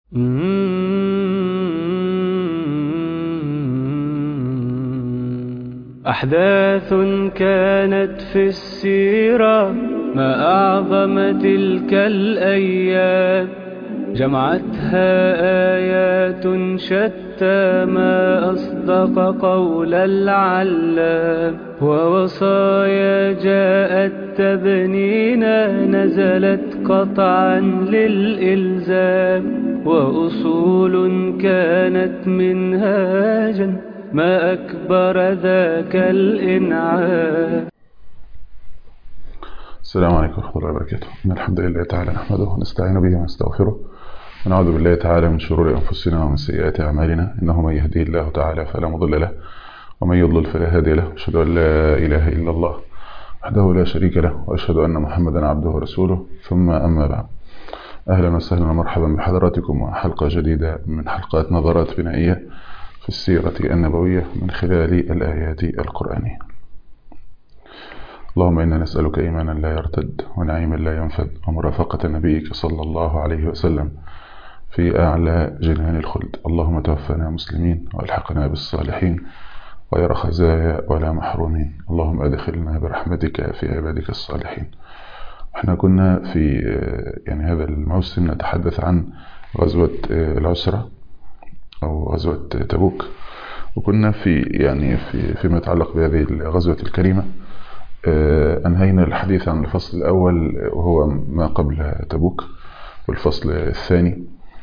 أحداث كانت في السيرة ما أعظم تلك الأيام جمعتها آيات شتى ما أصدق قول العلام ووصايا جاءت تبنينا نزلت قطعا للإلزام وأصول كانت منهاجا ما أكبر ذاك الإنعام السلام عليكم ورحمة الله وبركاته إن الحمد لله تعالى نحمده ونستعين به ونستغفره ونعوذ بالله تعالى من شرور أنفسنا ومن سيئات أعمالنا إنه من يهديه الله تعالى فلا مضل له ومن يضلل فلا هادي له أشهد أن لا إله إلا الله وحده لا شريك له وأشهد أن محمدا عبده ورسوله ثم أما بعد أهلا وسهلا ومرحبا بحضراتكم وحلقة جديدة من حلقات نظرات بنائية في السيرة النبوية من خلال الآيات القرآنية اللهم إنا نسألك إيمانا لا يرتد ونعيما لا ينفد ومرافقة نبيك صلى الله عليه وسلم في أعلى جنان الخلد اللهم توفنا مسلمين والحقنا بالصالحين غير خزايا ولا محرومين اللهم أدخلنا برحمتك في عبادك الصالحين احنا كنا في يعني هذا الموسم نتحدث عن غزوة العسرة أو غزوة تبوك وكنا في يعني في فيما يتعلق بهذه الغزوة الكريمة أنهينا الحديث عن الفصل الأول وهو ما قبل تبوك والفصل الثاني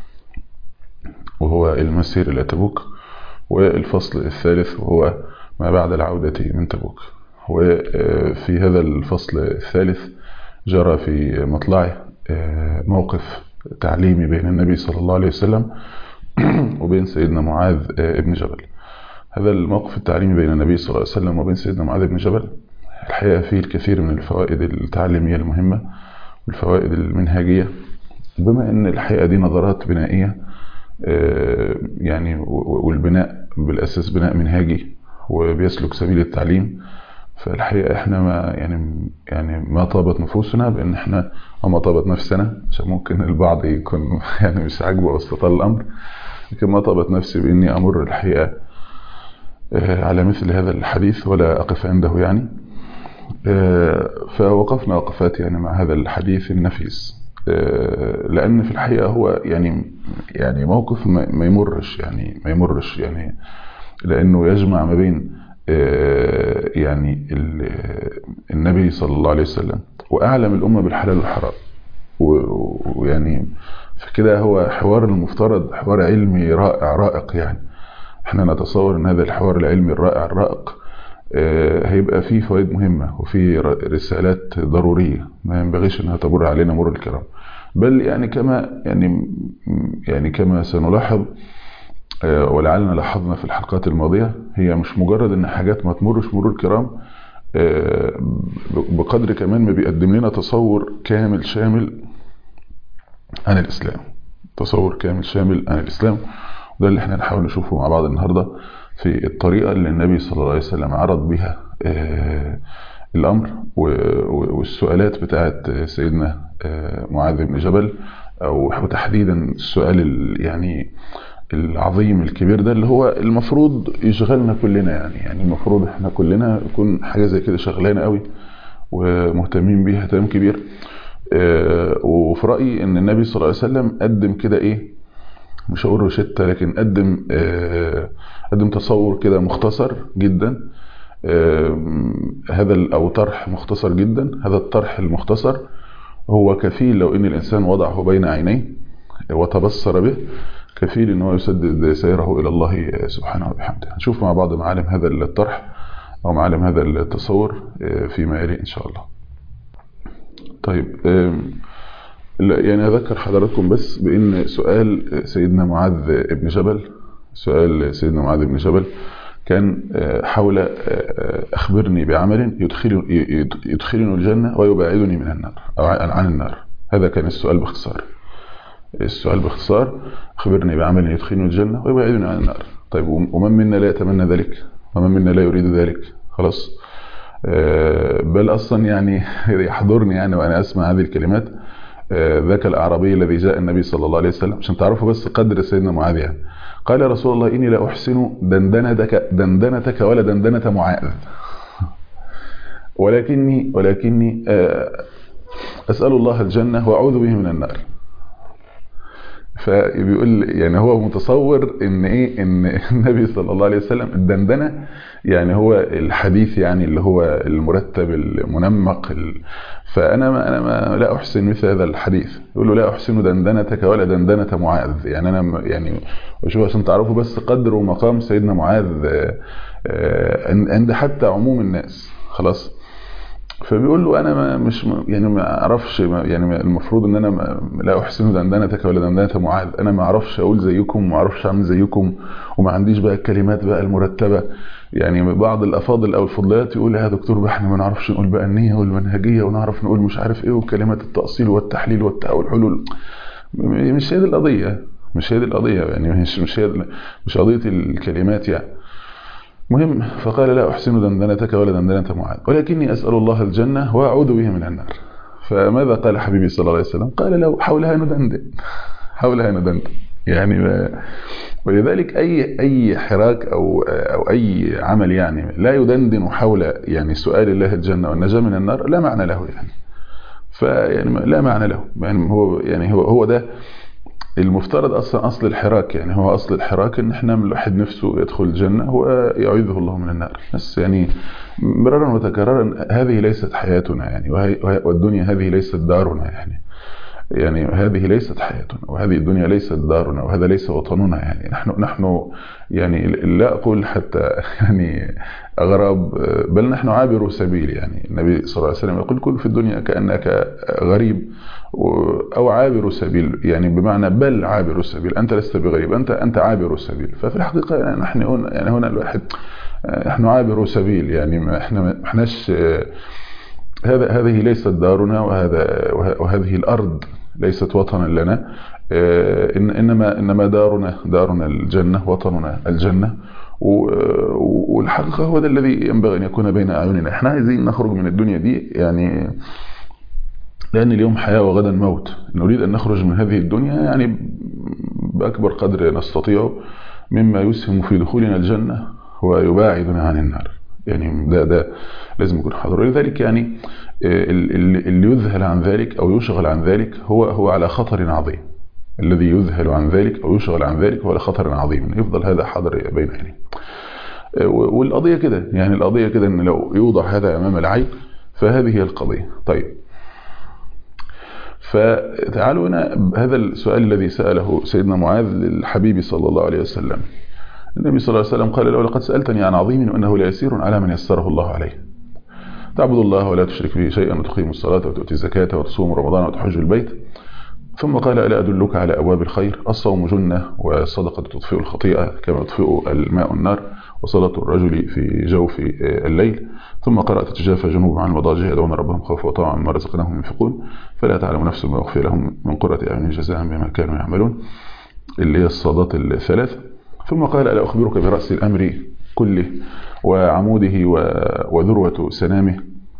وهو المسير إلى تبوك والفصل الثالث وهو ما بعد العودة من تبوك وفي هذا الفصل الثالث جرى في مطلعه موقف تعليمي بين النبي صلى الله عليه وسلم وبين سيدنا معاذ بن جبل هذا الموقف التعليمي بين النبي صلى الله عليه وسلم وبين سيدنا معاذ بن جبل الحقيقة فيه الكثير من الفوائد التعليمية المهمة والفوائد المنهجية بما أن الحقيقة دي نظرات بنائية يعني والبناء بالأساس بناء منهاجي وبيسلك سبيل التعليم فالحقيقة احنا ما يعني يعني ما طابت نفوسنا بان احنا او ما طابت نفسنا عشان ممكن البعض يكون يعني مش عاجبه واستطال الامر لكن ما طابت نفسي باني امر الحقيقة على مثل هذا الحديث ولا اقف عنده يعني فوقفنا وقفات يعني مع هذا الحديث النفيس لان في الحقيقة هو يعني يعني موقف ما يمرش يعني ما يمرش يعني لانه يجمع ما بين يعني النبي صلى الله عليه وسلم وأعلم الأمة بالحلال والحرام ويعني فكده هو حوار المفترض حوار علمي رائع رائق يعني احنا نتصور ان هذا الحوار العلمي الرائع الرائق هيبقى فيه فوائد مهمة وفيه رسالات ضرورية ما ينبغيش انها تمر علينا مر الكرام بل يعني كما يعني يعني كما سنلاحظ ولعلنا لاحظنا في الحلقات الماضية هي مش مجرد ان حاجات ما تمرش مرور الكرام بقدر كمان ما بيقدم لنا تصور كامل شامل عن الإسلام تصور كامل شامل عن الإسلام وده اللي احنا نحاول نشوفه مع بعض النهاردة في الطريقة اللي النبي صلى الله عليه وسلم عرض بها الأمر والسؤالات بتاعت سيدنا معاذ بن جبل أو تحديدا السؤال يعني العظيم الكبير ده اللي هو المفروض يشغلنا كلنا يعني يعني المفروض احنا كلنا يكون حاجة زي كده شغلانة قوي ومهتمين بيها اهتمام كبير اه وفي رأيي ان النبي صلى الله عليه وسلم قدم كده ايه مش هقول روشتة لكن قدم اه قدم تصور كده مختصر جدا اه هذا او طرح مختصر جدا هذا الطرح المختصر هو كفيل لو ان الانسان وضعه بين عينيه وتبصر به كفيل ان هو يسدد سيره الى الله سبحانه وبحمده هنشوف مع بعض معالم هذا الطرح او معالم هذا التصور فيما يلي ان شاء الله طيب يعني اذكر حضراتكم بس بان سؤال سيدنا معاذ بن جبل سؤال سيدنا معاذ بن جبل كان حول اخبرني بعمل يدخلني يدخلني الجنه ويبعدني من النار او عن النار هذا كان السؤال باختصار السؤال باختصار أخبرني بعمل يدخلني الجنة ويبعدني عن النار طيب ومن منا لا يتمنى ذلك ومن منا لا يريد ذلك خلاص بل أصلا يعني يحضرني يعني وأنا أسمع هذه الكلمات ذاك الأعرابي الذي جاء النبي صلى الله عليه وسلم عشان تعرفوا بس قدر سيدنا معاذ يعني قال يا رسول الله إني لا أحسن دندنتك دندنتك ولا دندنة معاذ ولكني ولكني أسأل الله الجنة وأعوذ به من النار فبيقول يعني هو متصور ان ايه ان النبي صلى الله عليه وسلم الدندنه يعني هو الحديث يعني اللي هو المرتب المنمق فانا ما انا ما لا احسن مثل هذا الحديث يقول له لا احسن دندنتك ولا دندنه معاذ يعني انا يعني وشوف عشان تعرفوا بس قدر ومقام سيدنا معاذ عند حتى عموم الناس خلاص فبيقول له انا ما مش يعني ما اعرفش يعني المفروض ان انا ما لا احسن دندنتك ولا دندنه معاذ انا ما اعرفش اقول زيكم وما اعرفش اعمل زيكم وما عنديش بقى الكلمات بقى المرتبه يعني بعض الافاضل او الفضليات يقول يا دكتور بقى احنا ما نعرفش نقول بقى النيه والمنهجيه ونعرف نقول مش عارف ايه وكلمات التاصيل والتحليل والحلول مش هي دي القضيه مش هي دي القضيه يعني مش مش هي مش قضيه الكلمات يعني مهم فقال لا أحسن دندنتك ولا دندنة معاذ ولكني أسأل الله الجنة وأعوذ به من النار فماذا قال حبيبي صلى الله عليه وسلم قال لو حولها ندندن حولها ندندن يعني ما ولذلك أي أي حراك أو أو أي عمل يعني لا يدندن حول يعني سؤال الله الجنة والنجاة من النار لا معنى له يعني فيعني لا معنى له يعني هو يعني هو هو ده المفترض اصلا اصل الحراك يعني هو اصل الحراك ان احنا الواحد نفسه يدخل الجنه ويعيذه الله من النار بس يعني مرارا وتكرارا هذه ليست حياتنا يعني والدنيا هذه ليست دارنا يعني يعني هذه ليست حياتنا وهذه الدنيا ليست دارنا وهذا ليس وطننا يعني نحن نحن يعني لا اقول حتى يعني اغراب بل نحن عابر سبيل يعني النبي صلى الله عليه وسلم يقول كن في الدنيا كانك غريب او عابر سبيل يعني بمعنى بل عابر السبيل انت لست بغريب انت انت عابر السبيل ففي الحقيقه يعني نحن هنا يعني هنا الواحد نحن عابر سبيل يعني احنا ما احناش هذا هذه ليست دارنا وهذا وهذه الارض ليست وطنا لنا انما انما دارنا دارنا الجنه وطننا الجنه والحقيقه هو ده الذي ينبغي ان يكون بين اعيننا احنا عايزين نخرج من الدنيا دي يعني لأن اليوم حياة وغدا موت نريد أن نخرج من هذه الدنيا يعني بأكبر قدر نستطيع مما يسهم في دخولنا الجنة ويباعدنا عن النار يعني ده ده لازم يكون حاضر ولذلك يعني اللي يذهل عن ذلك أو يشغل عن ذلك هو هو على خطر عظيم الذي يذهل عن ذلك أو يشغل عن ذلك هو على خطر عظيم يفضل هذا حاضر بين عينيه والقضية كده يعني القضية كده أن لو يوضع هذا أمام العين فهذه هي القضية طيب فتعالوا هنا هذا السؤال الذي سأله سيدنا معاذ للحبيب صلى الله عليه وسلم النبي صلى الله عليه وسلم قال له لقد سألتني عن عظيم وأنه لا يسير على من يسره الله عليه تعبد الله ولا تشرك به شيئا وتقيم الصلاة وتؤتي الزكاة وتصوم رمضان وتحج البيت ثم قال ألا أدلك على أبواب الخير الصوم جنة والصدقة تطفئ الخطيئة كما يطفئ الماء النار وصلاة الرجل في جوف الليل ثم قرأ تتجافى جنوب عن المضاجع يدعون ربهم خوفا وطمعا مما رزقناهم ينفقون فلا تعلم نفس ما أخفي لهم من قرة أعين جزاء بما كانوا يعملون اللي هي الصادات الثلاث ثم قال ألا أخبرك برأس الأمر كله وعموده وذروة سنامه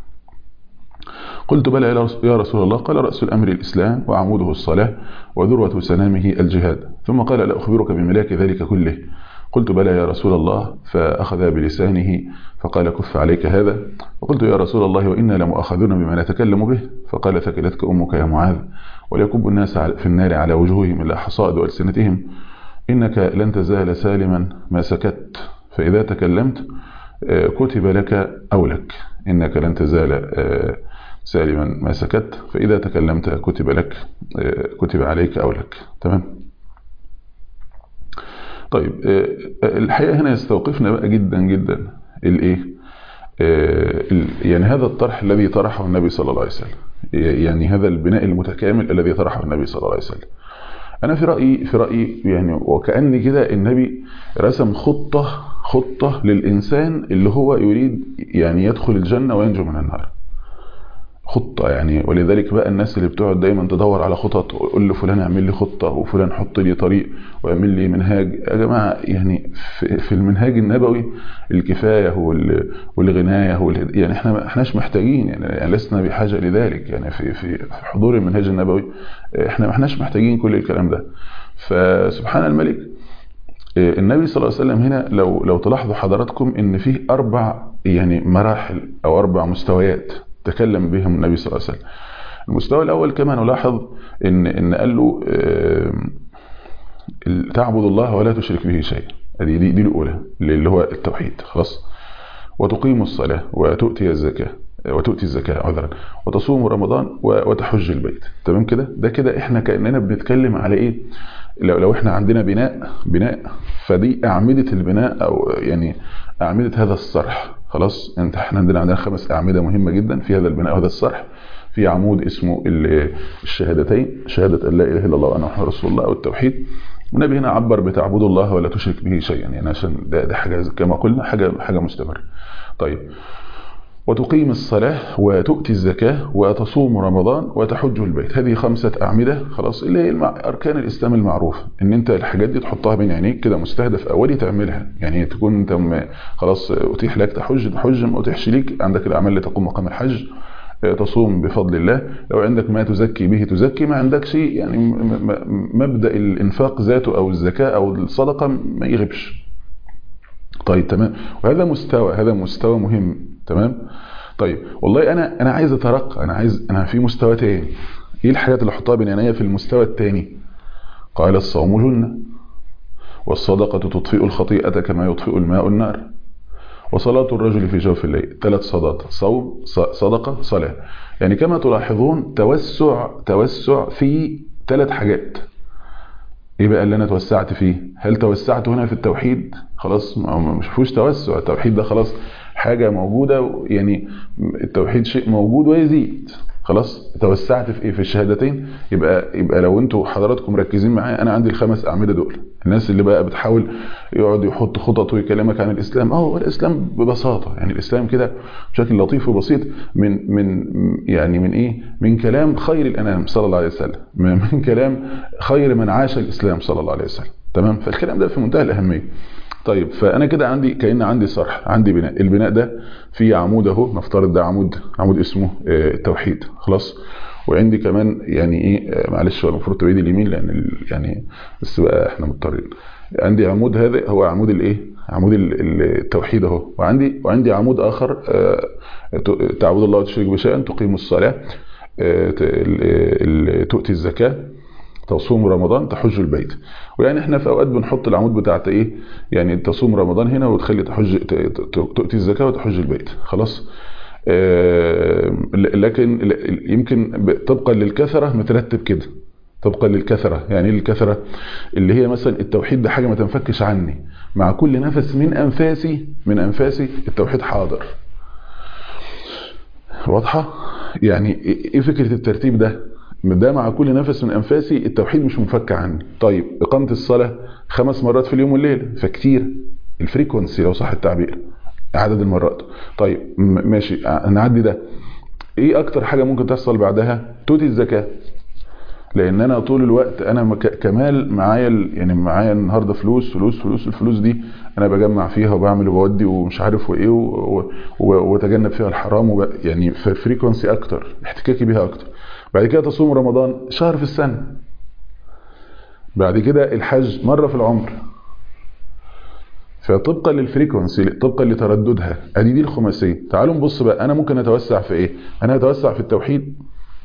قلت بلى يا رسول الله قال رأس الأمر الإسلام وعموده الصلاة وذروة سنامه الجهاد ثم قال لا أخبرك بملاك ذلك كله قلت بلى يا رسول الله فأخذ بلسانه فقال كف عليك هذا وقلت يا رسول الله وإنا لمؤاخذون بما نتكلم به فقال ثكلتك أمك يا معاذ وليكب الناس في النار على وجوههم إلا حصائد وألسنتهم إنك لن تزال سالما ما سكت فإذا تكلمت كتب لك أو لك إنك لن تزال سالما ما سكت فإذا تكلمت كتب لك كتب عليك أو لك تمام طيب الحقيقة هنا يستوقفنا بقى جدا جدا الايه يعني هذا الطرح الذي طرحه النبي صلى الله عليه وسلم يعني هذا البناء المتكامل الذي طرحه النبي صلى الله عليه وسلم انا في رايي في رايي يعني وكان كده النبي رسم خطه خطه للانسان اللي هو يريد يعني يدخل الجنه وينجو من النار خطة يعني ولذلك بقى الناس اللي بتقعد دايما تدور على خطط ويقول لفلان اعمل لي خطة وفلان حط لي طريق واعمل لي منهاج يا جماعة يعني في, في المنهاج النبوي الكفاية وال- والغناية وال- يعني احنا ما احناش محتاجين يعني, يعني لسنا بحاجة لذلك يعني في في في حضور المنهاج النبوي احنا ما احناش محتاجين كل الكلام ده فسبحان الملك النبي صلى الله عليه وسلم هنا لو لو تلاحظوا حضراتكم ان فيه اربع يعني مراحل او اربع مستويات تكلم بهم النبي صلى الله عليه وسلم المستوى الاول كما نلاحظ ان ان قال له آم، تعبد الله ولا تشرك به شيئا دي دي, دي الاولى اللي هو التوحيد خلاص وتقيم الصلاه وتؤتي الزكاه وتؤتي الزكاه عذرا وتصوم رمضان و- وتحج البيت تمام كده ده كده احنا كاننا بنتكلم على ايه لو لو احنا عندنا بناء بناء فدي اعمده البناء او يعني اعمده هذا الصرح خلاص انت احنا عندنا عندنا خمس اعمده مهمه جدا في هذا البناء وهذا الصرح في عمود اسمه ال- الشهادتين شهاده ان لا اله الا الله وان محمد رسول الله او التوحيد والنبي هنا عبر بتعبد الله ولا تشرك به شيئا يعني عشان ده, ده حاجه كما قلنا حاجه حاجه مستمره طيب وتقيم الصلاة وتؤتي الزكاة وتصوم رمضان وتحج البيت هذه خمسة أعمدة خلاص اللي هي المع... أركان الإسلام المعروفة إن أنت الحاجات دي تحطها بين عينيك كده مستهدف أولي تعملها يعني تكون أنت م... خلاص أتيح لك تحج تحج ما أتيحش ليك عندك الأعمال اللي تقوم مقام الحج تصوم بفضل الله لو عندك ما تزكي به تزكي ما عندكش يعني م... م... مبدأ الإنفاق ذاته أو الزكاة أو الصدقة ما يغيبش طيب تمام وهذا مستوى هذا مستوى مهم تمام طيب والله انا انا عايز اترقى انا عايز انا في مستوى تاني ايه الحاجات اللي احطها بين عينيا في المستوى التاني قال الصوم جنة والصدقة تطفئ الخطيئة كما يطفئ الماء النار وصلاة الرجل في جوف الليل ثلاث صلاه صوم صدقة صلاة يعني كما تلاحظون توسع توسع في ثلاث حاجات ايه بقى اللي انا توسعت فيه هل توسعت هنا في التوحيد خلاص مش فيهوش توسع التوحيد ده خلاص حاجة موجودة يعني التوحيد شيء موجود ويزيد خلاص توسعت في ايه في الشهادتين يبقى يبقى لو انتوا حضراتكم مركزين معايا انا عندي الخمس اعمده دول الناس اللي بقى بتحاول يقعد يحط خطط ويكلمك عن الاسلام اه الاسلام ببساطه يعني الاسلام كده بشكل لطيف وبسيط من من يعني من ايه من كلام خير الانام صلى الله عليه وسلم من كلام خير من عاش الاسلام صلى الله عليه وسلم تمام فالكلام ده في منتهى الاهميه طيب فانا كده عندي كان عندي صرح عندي بناء البناء ده فيه عمود اهو نفترض ده عمود عمود اسمه التوحيد خلاص وعندي كمان يعني ايه معلش هو المفروض بايدي اليمين لان يعني بس بقى احنا مضطرين عندي عمود هذا هو عمود الايه عمود التوحيد اهو وعندي وعندي عمود اخر تعبد الله وتشرك بشيئا تقيم الصلاه تؤتي الزكاه تصوم رمضان تحج البيت ويعني احنا في اوقات بنحط العمود بتاعت ايه يعني تصوم رمضان هنا وتخلي تحج تؤتي الزكاه وتحج البيت خلاص آه لكن يمكن طبقا للكثره مترتب كده طبقا للكثره يعني ايه الكثره اللي هي مثلا التوحيد ده حاجه ما تنفكش عني مع كل نفس من انفاسي من انفاسي التوحيد حاضر واضحه يعني ايه فكره الترتيب ده ده مع كل نفس من انفاسي التوحيد مش منفك عني طيب اقامه الصلاه خمس مرات في اليوم والليله فكتير الفريكونسي لو صح التعبير عدد المرات طيب ماشي نعدي ده ايه اكتر حاجه ممكن تحصل بعدها توتي الزكاه لان انا طول الوقت انا كمال معايا يعني معايا النهارده فلوس فلوس فلوس الفلوس دي انا بجمع فيها وبعمل وبودي ومش عارف وايه واتجنب فيها الحرام وب... يعني في فريكونسي اكتر احتكاكي بيها اكتر بعد كده تصوم رمضان شهر في السنة بعد كده الحج مرة في العمر فطبقا للفريكونسي طبقا لترددها ادي دي الخماسية تعالوا نبص بقى انا ممكن اتوسع في ايه انا اتوسع في التوحيد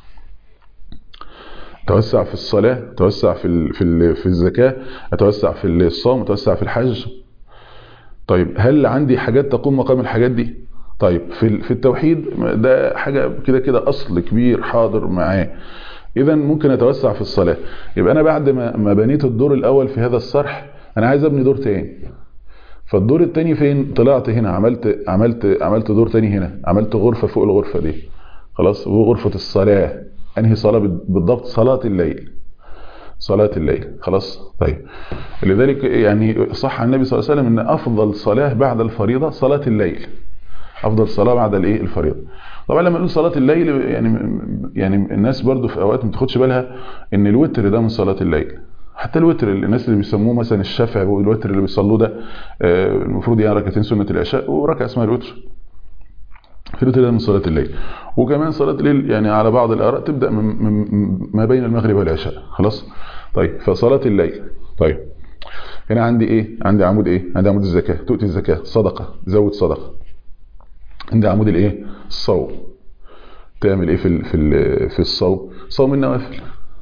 اتوسع في الصلاة اتوسع في ال في ال في الزكاة اتوسع في الصوم اتوسع في الحج طيب هل عندي حاجات تقوم مقام الحاجات دي طيب في في التوحيد ده حاجه كده كده اصل كبير حاضر معاه اذا ممكن اتوسع في الصلاه يبقى انا بعد ما ما بنيت الدور الاول في هذا الصرح انا عايز ابني دور تاني فالدور التاني فين طلعت هنا عملت عملت عملت دور تاني هنا عملت غرفه فوق الغرفه دي خلاص وغرفه الصلاه انهي صلاه بالضبط صلاه الليل صلاة الليل خلاص طيب لذلك يعني صح عن النبي صلى الله عليه وسلم ان افضل صلاة بعد الفريضة صلاة الليل افضل صلاه بعد الايه الفريضه طبعا لما نقول صلاه الليل يعني يعني الناس برضو في اوقات ما تاخدش بالها ان الوتر ده من صلاه الليل حتى الوتر اللي الناس اللي بيسموه مثلا الشافع والوتر اللي بيصلوه ده آه، المفروض يعني ركعتين سنه العشاء وركعه اسمها الوتر في الوتر ده من صلاه الليل وكمان صلاه الليل يعني على بعض الاراء تبدا من من ما بين المغرب والعشاء خلاص طيب فصلاه الليل طيب هنا عندي ايه عندي عمود ايه عندي عمود الزكاه تؤتي الزكاه صدقه زود صدقه عندي عمود الايه الصوم تعمل ايه في ال في ال في الصوم صوم النوافل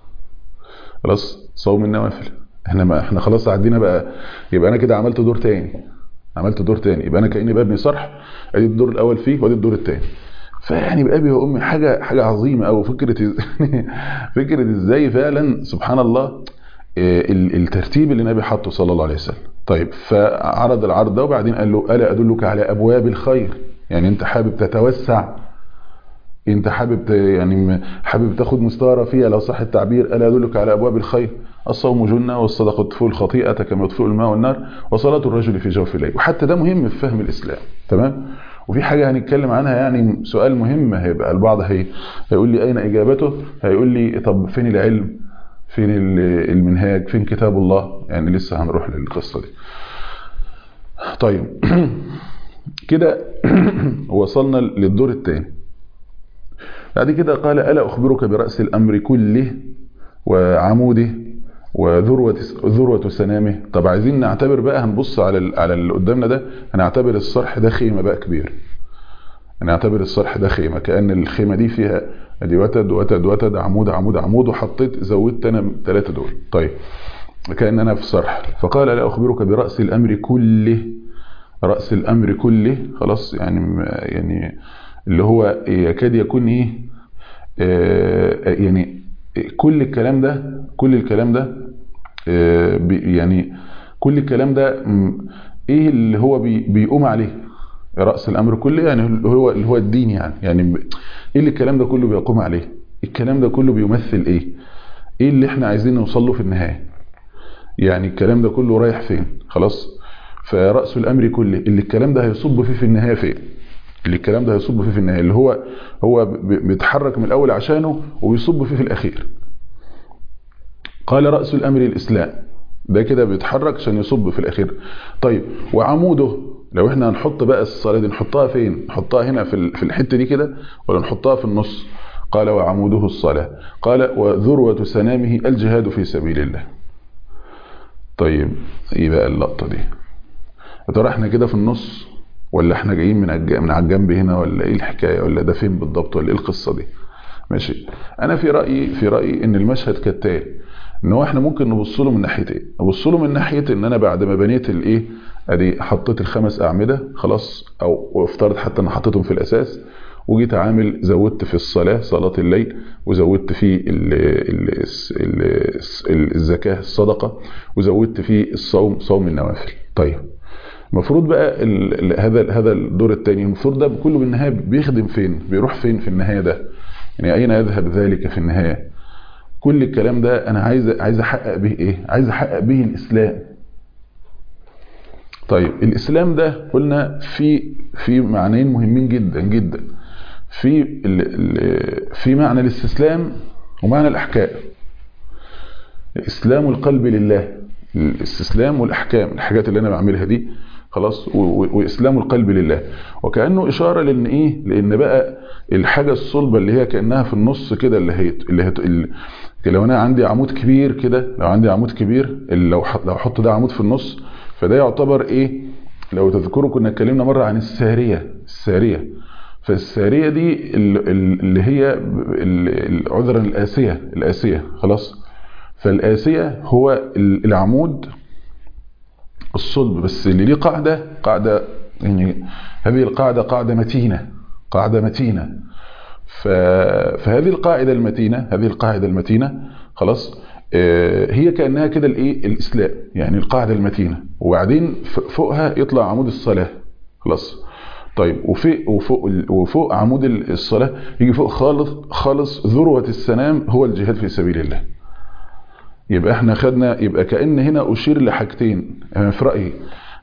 خلاص صوم النوافل احنا ما احنا خلاص عدينا بقى يبقى انا كده عملت دور تاني عملت دور تاني يبقى انا كاني ببني صرح ادي الدور الاول فيه وادي الدور التاني فيعني بابي وامي حاجه حاجه عظيمه قوي فكره فكره ازاي فعلا سبحان الله ال- الترتيب اللي النبي حطه صلى الله عليه وسلم طيب فعرض العرض ده وبعدين قال له الا ادلك على ابواب الخير يعني انت حابب تتوسع انت حابب ت- يعني م- حابب تاخد مستوى رفيع لو صح التعبير الا ادلك على ابواب الخير الصوم جنه والصدقه تطفئ الخطيئه كما يطفئ الماء والنار وصلاه الرجل في جوف الليل وحتى ده مهم في فهم الاسلام تمام وفي حاجه هنتكلم عنها يعني سؤال مهم هيبقى البعض هي هيقول لي اين اجابته هيقول لي طب فين العلم فين ال- المنهاج فين كتاب الله يعني لسه هنروح للقصه دي طيب كده وصلنا للدور الثاني بعد كده قال ألا أخبرك برأس الأمر كله وعموده وذروة ذروة سنامه طب عايزين نعتبر بقى هنبص على ال- على اللي قدامنا ده هنعتبر الصرح ده خيمة بقى كبير نعتبر الصرح ده خيمة كأن الخيمة دي فيها ادي وتد وتد وتد عمود عمود عمود وحطيت زودت انا ثلاثة دول طيب كأن انا في صرح فقال لا أخبرك برأس الأمر كله رأس الأمر كله خلاص يعني يعني اللي هو يكاد يكون ايه آه، يعني كل الكلام ده كل الكلام ده آه، بي- يعني كل الكلام ده م، ايه اللي هو بي- بيقوم عليه رأس الأمر كله يعني اللي هو اللي هو الدين يعني يعني ب- ايه اللي الكلام ده كله بيقوم عليه الكلام ده كله بيمثل ايه ايه اللي احنا عايزين نوصل له في النهاية يعني الكلام ده كله رايح فين خلاص فرأس الأمر كله اللي الكلام ده هيصب فيه في النهاية فين اللي الكلام ده هيصب فيه في النهاية اللي هو هو ب- بيتحرك من الأول عشانه وبيصب فيه في الأخير قال رأس الأمر الإسلام ده كده بيتحرك عشان يصب في الأخير طيب وعموده لو احنا هنحط بقى الصلاة دي نحطها فين نحطها هنا في ال- في الحتة دي كده ولا نحطها في النص قال وعموده الصلاة قال وذروة سنامه الجهاد في سبيل الله طيب ايه بقى اللقطة دي يا ترى احنا كده في النص ولا احنا جايين من الج- من على الجنب هنا ولا ايه الحكاية ولا ده فين بالضبط ولا ايه القصة دي ماشي انا في رايي في رايي ان المشهد كالتالي ان هو احنا ممكن نبص له من ناحيتين نبص له من ناحيه ان انا بعد ما بنيت الايه ادي حطيت الخمس اعمده خلاص او وافترض حتى ان حطيتهم في الاساس وجيت عامل زودت في الصلاه صلاه الليل وزودت في ال ال ال ال الزكاه الصدقه وزودت في الصوم صوم النوافل طيب المفروض بقى ال ال هذا هذا الدور الثاني المفروض ده كله بالنهايه بيخدم فين بيروح فين في النهايه ده يعني اين يذهب ذلك في النهايه كل الكلام ده انا عايز عايز احقق به ايه عايز احقق به الاسلام طيب الاسلام ده قلنا في في معنيين مهمين جدا جدا في ال ال في معنى الاستسلام ومعنى الاحكام اسلام القلب لله الاستسلام والاحكام الحاجات اللي انا بعملها دي خلاص و- و- واسلام القلب لله وكانه اشاره لان ايه لان بقى الحاجه الصلبه اللي هي كانها في النص كده اللي هي اللي هي ال- لو انا عندي عمود كبير كده لو عندي عمود كبير اللي لو حط لو احط ده عمود في النص فده يعتبر ايه لو تذكروا كنا اتكلمنا مره عن الساريه الساريه فالساريه دي ال- ال- اللي هي ال- ال- عذرا الاسيه الاسيه خلاص فالآسية هو ال- العمود الصلب بس اللي ليه قاعدة قاعدة يعني هذه القاعدة قاعدة متينة قاعدة متينة ف... فهذه القاعدة المتينة هذه القاعدة المتينة خلاص آه، هي كأنها كده الايه الإسلام يعني القاعدة المتينة وبعدين ف- فوقها يطلع عمود الصلاة خلاص طيب وفوق وفوق ال- وفوق عمود ال- الصلاة يجي فوق خالص خالص ذروة السنام هو الجهاد في سبيل الله يبقى احنا خدنا يبقى كأن هنا أشير لحاجتين أنا في رأيي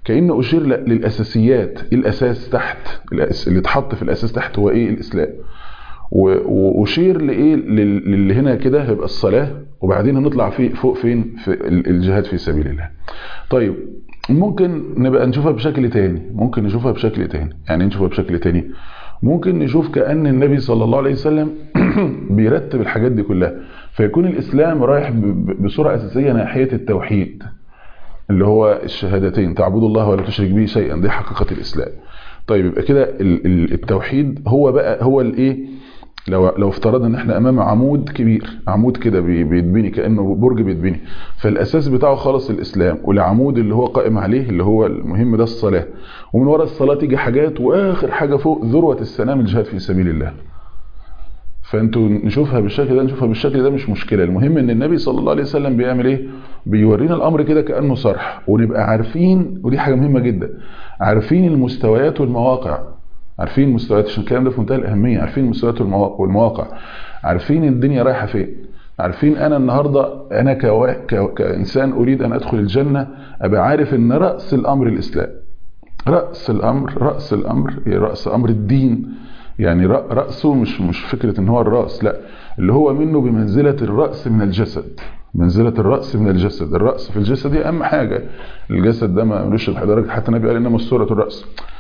كأنه أشير للأساسيات الأساس تحت اللي اتحط في الأساس تحت هو إيه الإسلام وأشير لإيه اللي هنا كده هيبقى الصلاة وبعدين هنطلع في فوق فين في الجهاد في سبيل الله طيب ممكن نبقى نشوفها بشكل تاني ممكن نشوفها بشكل تاني يعني نشوفها بشكل تاني ممكن نشوف كأن النبي صلى الله عليه وسلم بيرتب الحاجات دي كلها فيكون الإسلام رايح بصورة أساسية ناحية التوحيد اللي هو الشهادتين تعبد الله ولا تشرك به شيئا دي حقيقة الإسلام طيب يبقى كده التوحيد هو بقى هو الايه لو لو افترضنا ان احنا امام عمود كبير عمود كده بيتبني كانه برج بيتبني فالاساس بتاعه خالص الاسلام والعمود اللي هو قائم عليه اللي هو المهم ده الصلاه ومن ورا الصلاه تيجي حاجات واخر حاجه فوق ذروه السلام الجهاد في سبيل الله فانتوا نشوفها بالشكل ده نشوفها بالشكل ده مش مشكله المهم ان النبي صلى الله عليه وسلم بيعمل ايه بيورينا الامر كده كانه صرح ونبقى عارفين ودي حاجه مهمه جدا عارفين المستويات والمواقع عارفين مستويات عشان الكلام ده في منتهى الاهميه عارفين المستويات والمواقع عارفين الدنيا رايحه فين عارفين انا النهارده انا كوا... ك... كانسان اريد ان ادخل الجنه ابقى عارف ان راس الامر الاسلام راس الامر راس الامر راس امر الدين يعني راسه مش مش فكره ان هو الراس لا اللي هو منه بمنزله الراس من الجسد منزله الراس من الجسد الراس في الجسد دي اهم حاجه الجسد ده ما ملوش درجه حتى النبي قال انما الصوره الراس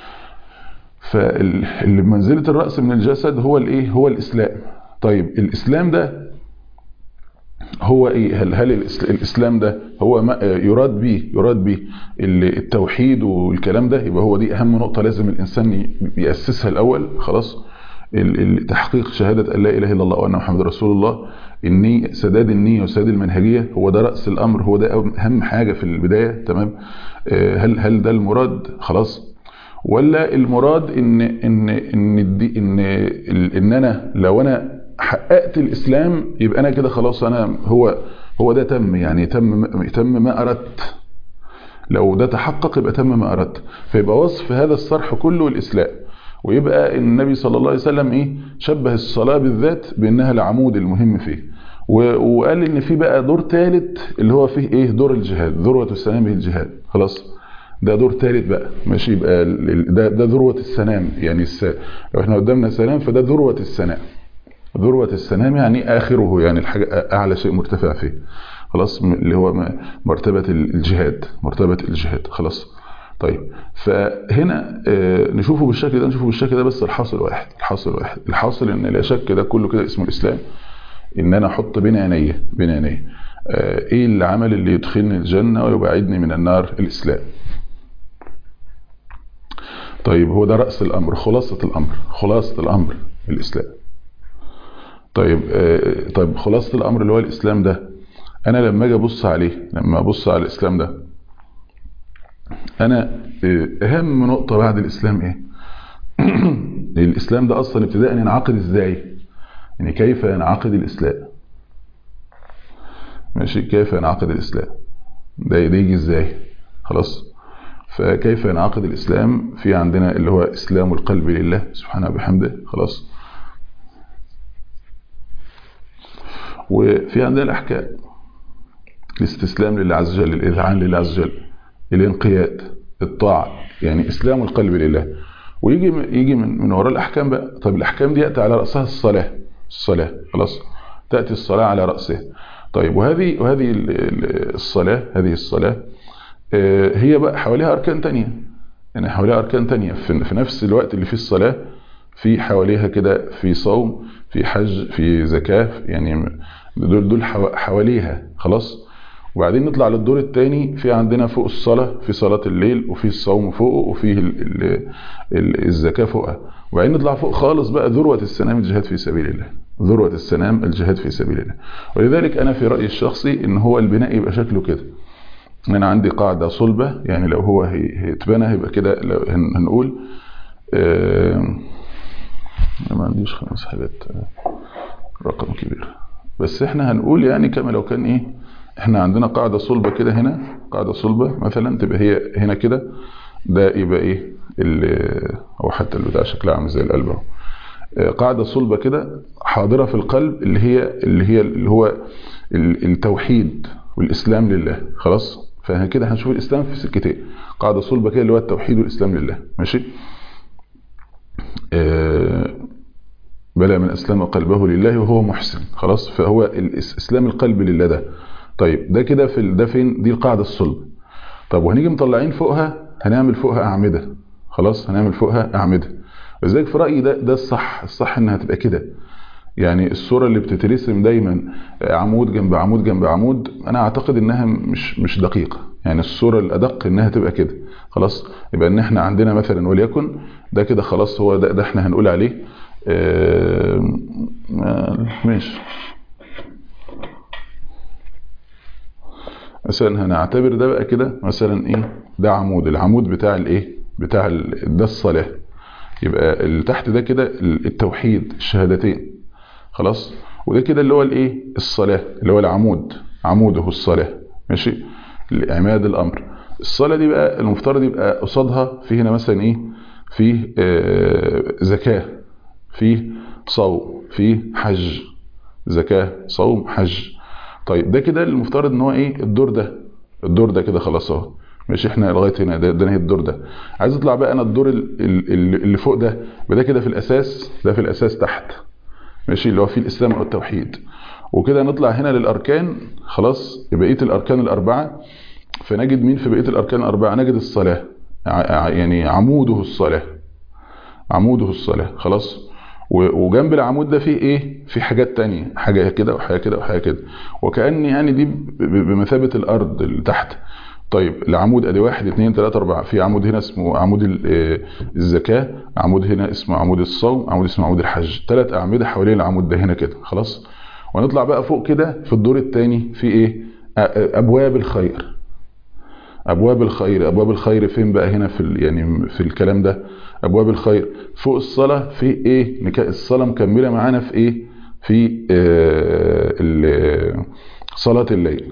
فاللي بمنزله الراس من الجسد هو الايه هو الاسلام طيب الاسلام ده هو ايه هل هل الاسلام ده هو ما يراد به يراد به التوحيد والكلام ده يبقى هو دي اهم نقطه لازم الانسان ياسسها الاول خلاص تحقيق شهاده ان لا اله الا الله وان محمد رسول الله النية سداد النية وسداد المنهجية هو ده رأس الأمر هو ده أهم حاجة في البداية تمام هل هل ده المراد خلاص ولا المراد إن إن إن الدي إن إن أنا لو أنا حققت الإسلام يبقى أنا كده خلاص أنا هو هو ده تم يعني تم تم ما أردت لو ده تحقق يبقى تم ما أردت فيبقى وصف هذا الصرح كله الإسلام ويبقى النبي صلى الله عليه وسلم ايه شبه الصلاه بالذات بانها العمود المهم فيه وقال ان في بقى دور ثالث اللي هو فيه ايه دور الجهاد ذروه السلام به الجهاد خلاص ده دور ثالث بقى ماشي يبقى ده ده ذروه السلام يعني الس... لو احنا قدامنا سلام فده ذروه السلام ذروه السلام يعني اخره يعني الحاجه اعلى شيء مرتفع فيه خلاص اللي هو مرتبه الجهاد مرتبه الجهاد خلاص طيب فهنا نشوفه بالشكل ده نشوفه بالشكل ده بس الحاصل واحد الحاصل واحد الحاصل ان لا شك ده كله كده اسمه الاسلام ان انا احط بين عينيا بين عينيا ايه العمل اللي يدخلني الجنه ويبعدني من النار الاسلام طيب هو ده راس الامر خلاصه الامر خلاصه الامر الاسلام طيب طيب خلاصه الامر اللي هو الاسلام ده انا لما اجي ابص عليه لما ابص على الاسلام ده انا اهم نقطة بعد الاسلام ايه الاسلام ده اصلا ابتداء ينعقد ازاي يعني كيف ينعقد الاسلام ماشي كيف ينعقد الاسلام ده ده يجي ازاي خلاص فكيف ينعقد الاسلام في عندنا اللي هو اسلام القلب لله سبحانه وبحمده خلاص وفي عندنا الاحكام الاستسلام لله عز وجل الاذعان لله عز وجل الانقياد الطاعة يعني إسلام القلب لله ويجي يجي من من وراء الأحكام بقى طب الأحكام دي يأتي على رأسها الصلاة الصلاة خلاص تأتي الصلاة على رأسها طيب وهذه وهذه الصلاة هذه الصلاة هي بقى حواليها أركان تانية يعني حواليها أركان تانية في نفس الوقت اللي فيه الصلاة في حواليها كده في صوم في حج في زكاة يعني دول دول حواليها خلاص وبعدين نطلع للدور الثاني في عندنا فوق الصلاة في صلاة الليل وفي الصوم فوقه وفي ال ال الزكاة فوقها وبعدين نطلع فوق خالص بقى ذروة السنام الجهاد في سبيل الله ذروة السنام الجهاد في سبيل الله ولذلك أنا في رأيي الشخصي إن هو البناء يبقى شكله كده أنا عندي قاعدة صلبة يعني لو هو هيتبنى هيبقى كده لو هنقول آه ما عنديش خمس حاجات رقم كبير بس احنا هنقول يعني كما لو كان ايه احنا عندنا قاعدة صلبة كده هنا قاعدة صلبة مثلا تبقى هي هنا كده ده يبقى ايه او حتى البتاع شكلها عامل زي القلب اهو قاعدة صلبة كده حاضرة في القلب اللي هي اللي هي اللي هو التوحيد والاسلام لله خلاص فكده هنشوف الاسلام في سكتين قاعده صلبه كده اللي هو التوحيد والاسلام لله ماشي آه بلى من اسلم قلبه لله وهو محسن خلاص فهو اسلام القلب لله ده طيب ده كده في ده فين دي القاعده الصلب طب وهنيجي مطلعين فوقها هنعمل فوقها اعمده خلاص هنعمل فوقها اعمده لذلك في رايي ده ده الصح الصح انها تبقى كده يعني الصورة اللي بتترسم دايما عمود جنب عمود جنب عمود انا اعتقد انها مش مش دقيقة يعني الصورة الادق انها تبقى كده خلاص يبقى ان احنا عندنا مثلا وليكن ده كده خلاص هو ده, ده احنا هنقول عليه اه ماشي مثلا هنعتبر ده بقى كده مثلا ايه ده عمود العمود بتاع الايه بتاع ده الصلاة يبقى اللي تحت ده كده التوحيد الشهادتين خلاص وده كده اللي هو الايه الصلاه اللي هو العمود عموده الصلاه ماشي عماد الامر الصلاه دي بقى المفترض يبقى قصادها في هنا مثلا ايه في آه زكاه في صوم في حج زكاه صوم حج طيب ده كده المفترض ان هو ايه الدور ده الدور ده كده خلاص اهو مش احنا لغايه هنا ده, ده نهايه الدور ده عايز اطلع بقى انا الدور اللي فوق ده ده كده في الاساس ده في الاساس تحت ماشي اللي هو فيه الاسلام او التوحيد وكده نطلع هنا للاركان خلاص بقيه الاركان الاربعه فنجد مين في بقيه الاركان الاربعه نجد الصلاه يعني عموده الصلاه عموده الصلاه خلاص وجنب العمود ده فيه ايه في حاجات تانية حاجه كده وحاجه كده وحاجه كده وكأن يعني دي بمثابه الارض اللي تحت طيب العمود ادي واحد اثنين ثلاثة أربعة في عمود هنا اسمه عمود الزكاة عمود هنا اسمه عمود الصوم عمود اسمه عمود الحج ثلاث أعمدة حوالين العمود ده هنا كده خلاص ونطلع بقى فوق كده في الدور الثاني في ايه أبواب الخير أبواب الخير أبواب الخير فين بقى هنا في يعني في الكلام ده أبواب الخير فوق الصلاة في ايه الصلاة مكملة معانا في ايه في آه صلاة الليل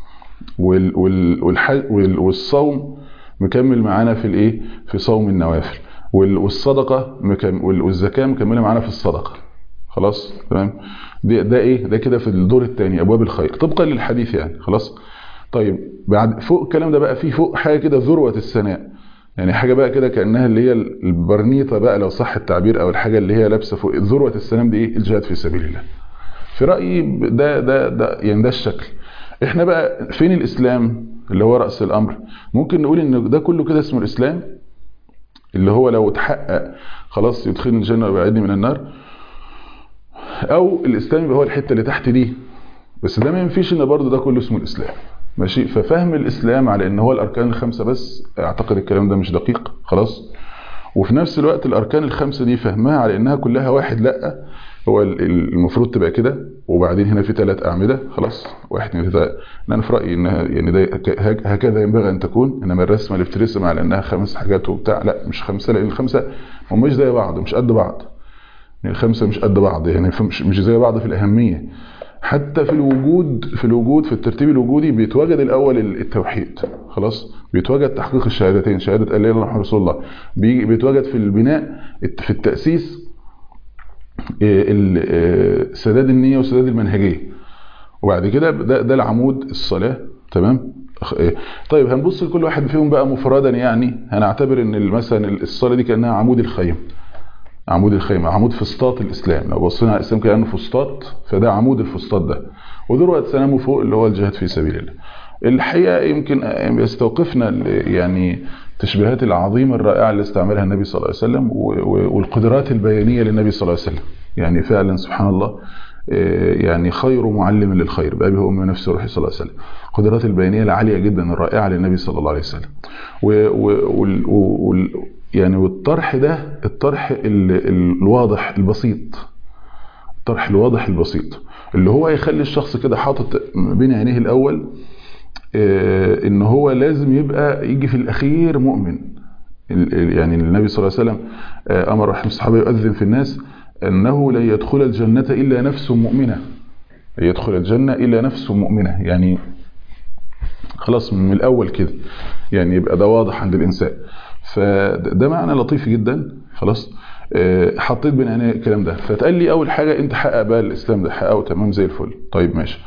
والصوم مكمل معانا في الايه في صوم النوافل والصدقه والزكاه مكمله معانا في الصدقه خلاص تمام ده, ده ايه ده كده في الدور الثاني ابواب الخير طبقا للحديث يعني خلاص طيب بعد فوق الكلام ده بقى في فوق حاجه كده ذروه الثناء يعني حاجه بقى كده كانها اللي هي البرنيطه بقى لو صح التعبير او الحاجه اللي هي لابسه فوق ذروه السلام دي ايه الجهاد في سبيل الله في رايي ده ده ده يعني ده الشكل احنا بقى فين الاسلام اللي هو راس الامر ممكن نقول ان ده كله كده اسمه الاسلام اللي هو لو اتحقق خلاص يدخلني الجنه ويبعدني من النار او الاسلام يبقى هو الحته اللي تحت دي بس ده ما ينفيش ان برضه ده كله اسمه الاسلام ماشي ففهم الاسلام على ان هو الاركان الخمسه بس اعتقد الكلام ده مش دقيق خلاص وفي نفس الوقت الاركان الخمسه دي فهمها على انها كلها واحد لا هو المفروض تبقى كده وبعدين هنا في ثلاث اعمده خلاص واحد اثنين ثلاثه انا في رايي انها يعني ده هكذا ينبغي ان تكون انما الرسمه اللي بترسم على انها خمس حاجات وبتاع لا مش خمسه لان الخمسه هم مش زي بعض مش قد بعض يعني الخمسه مش قد بعض يعني مش مش زي بعض في الاهميه حتى في الوجود في الوجود في الترتيب الوجودي بيتواجد الاول التوحيد خلاص بيتواجد تحقيق الشهادتين شهاده ان لا اله الا الله رسول الله بيتواجد في البناء في التاسيس سداد النيه وسداد المنهجيه وبعد كده ده, ده العمود الصلاه تمام طيب هنبص لكل واحد فيهم بقى مفردا يعني هنعتبر ان مثلا الصلاه دي كانها عمود الخيم عمود الخيمة عمود فسطاط الإسلام لو بصينا على الإسلام كأنه فسطاط فده عمود الفسطاط ده وذروة سلامه فوق اللي هو الجهاد في سبيل الله الحقيقة يمكن يستوقفنا يعني التشبيهات العظيمة الرائعة اللي استعملها النبي صلى الله عليه وسلم والقدرات البيانية للنبي صلى الله عليه وسلم يعني فعلا سبحان الله يعني خير معلم للخير بأبي وأمي ونفسي وروحي صلى الله عليه وسلم القدرات البيانية العالية جدا الرائعة للنبي صلى الله عليه وسلم و يعني والطرح ده الطرح ال ال الواضح البسيط الطرح الواضح البسيط اللي هو يخلي الشخص كده حاطط بين عينيه الاول اه ان هو لازم يبقى يجي في الاخير مؤمن يعني النبي صلى الله عليه وسلم اه امر رحمه الصحابه يؤذن في الناس انه لن يدخل الجنه الا نفس مؤمنه يدخل الجنه الا نفس مؤمنه يعني خلاص من الاول كده يعني يبقى ده واضح عند الانسان فده معنى لطيف جدا خلاص أه حطيت بين عيني الكلام ده فتقال لي اول حاجه انت حقق بقى الاسلام ده حققه تمام زي الفل طيب ماشي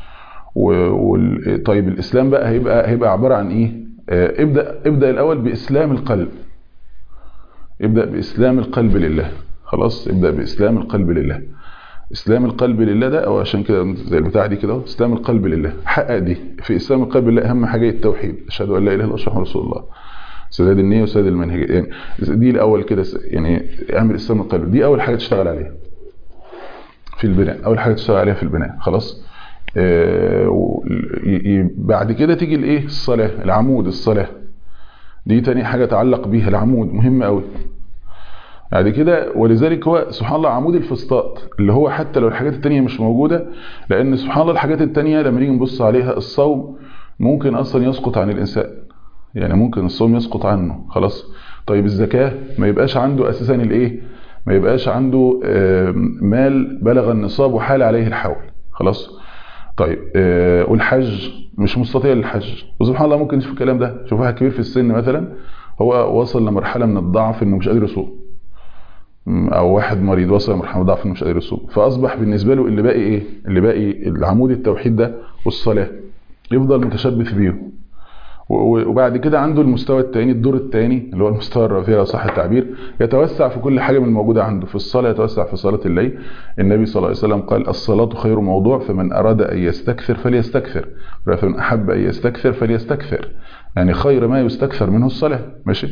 وال... طيب الاسلام بقى هيبقى هيبقى عباره عن ايه آه ابدا ابدا الاول باسلام القلب ابدا باسلام القلب لله خلاص ابدا باسلام القلب لله اسلام القلب لله ده او عشان كده زي البتاع دي كده اسلام القلب لله حقق دي في اسلام القلب لله اهم حاجه التوحيد اشهد ان لا اله الا الله واشهد رسول الله سداد النيه وسداد المنهج يعني دي الاول كده يعني اعمل اسلام القلب دي اول حاجه تشتغل عليها في البناء اول حاجه تشتغل عليها في البناء خلاص آه بعد كده تيجي الايه الصلاه العمود الصلاه دي تاني حاجه تعلق بيها العمود مهم قوي بعد كده ولذلك هو سبحان الله عمود الفسطاط اللي هو حتى لو الحاجات التانية مش موجودة لأن سبحان الله الحاجات التانية لما نيجي نبص عليها الصوم ممكن أصلا يسقط عن الإنسان يعني ممكن الصوم يسقط عنه خلاص طيب الزكاة ما يبقاش عنده أساسا الإيه ما يبقاش عنده مال بلغ النصاب وحال عليه الحول خلاص طيب والحج مش مستطيع للحج وسبحان الله ممكن نشوف الكلام ده شوف واحد كبير في السن مثلا هو وصل لمرحلة من الضعف انه مش قادر يصوم او واحد مريض وصل لمرحله ضعف انه مش قادر يصوم فاصبح بالنسبه له اللي باقي ايه اللي باقي العمود التوحيد ده والصلاه يفضل متشبث بيهم وبعد كده عنده المستوى الثاني الدور الثاني اللي هو المستوى الرفيع لو صح التعبير يتوسع في كل حاجه من الموجوده عنده في الصلاه يتوسع في صلاه الليل النبي صلى الله عليه وسلم قال الصلاه خير موضوع فمن اراد ان يستكثر فليستكثر فمن احب ان يستكثر فليستكثر يعني خير ما يستكثر منه الصلاه ماشي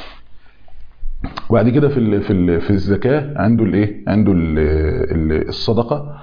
وبعد كده في ال في ال في الزكاه عنده الايه عنده ال الصدقه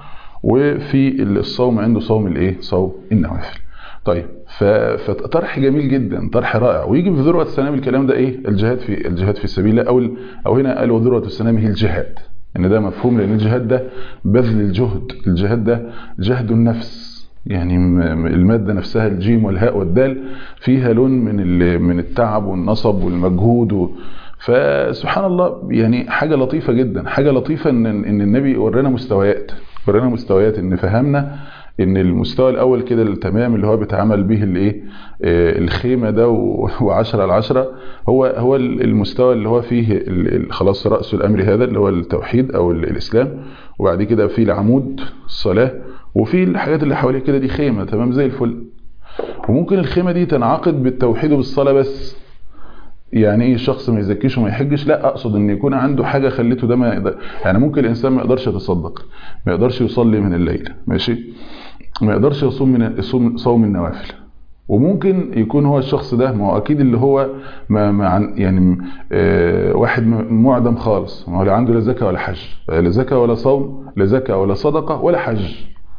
وفي الصوم عنده صوم الايه صوم النوافل طيب فطرح جميل جدا طرح رائع ويجي في ذروه السنام الكلام ده ايه الجهاد في الجهاد في سبيل الله او او هنا قالوا ذروه السنام هي الجهاد ان ده مفهوم لان الجهاد ده بذل الجهد الجهاد ده جهد النفس يعني المادة نفسها الجيم والهاء والدال فيها لون من من التعب والنصب والمجهود فسبحان الله يعني حاجة لطيفة جدا حاجة لطيفة ان ان النبي ورانا مستويات ورانا مستويات ان فهمنا ان المستوى الاول كده التمام اللي هو بيتعمل به الايه الخيمه ده و10 على 10 هو هو المستوى اللي هو فيه خلاص راس الامر هذا اللي هو التوحيد او الاسلام وبعد كده في العمود الصلاه وفي الحاجات اللي حواليه كده دي خيمه تمام زي الفل وممكن الخيمه دي تنعقد بالتوحيد وبالصلاه بس يعني ايه الشخص ما يزكيش وما يحجش لا اقصد ان يكون عنده حاجه خلته ده ما يقدر يعني ممكن الانسان ما يقدرش يتصدق ما يقدرش يصلي من الليل ماشي ما يقدرش يصوم من يصوم صوم النوافل وممكن يكون هو الشخص ده ما هو اكيد اللي هو ما ما عن يعني آه واحد معدم خالص ما هو لا عنده لا زكاه ولا حج لا زكاه ولا صوم لا زكاه ولا صدقه ولا حج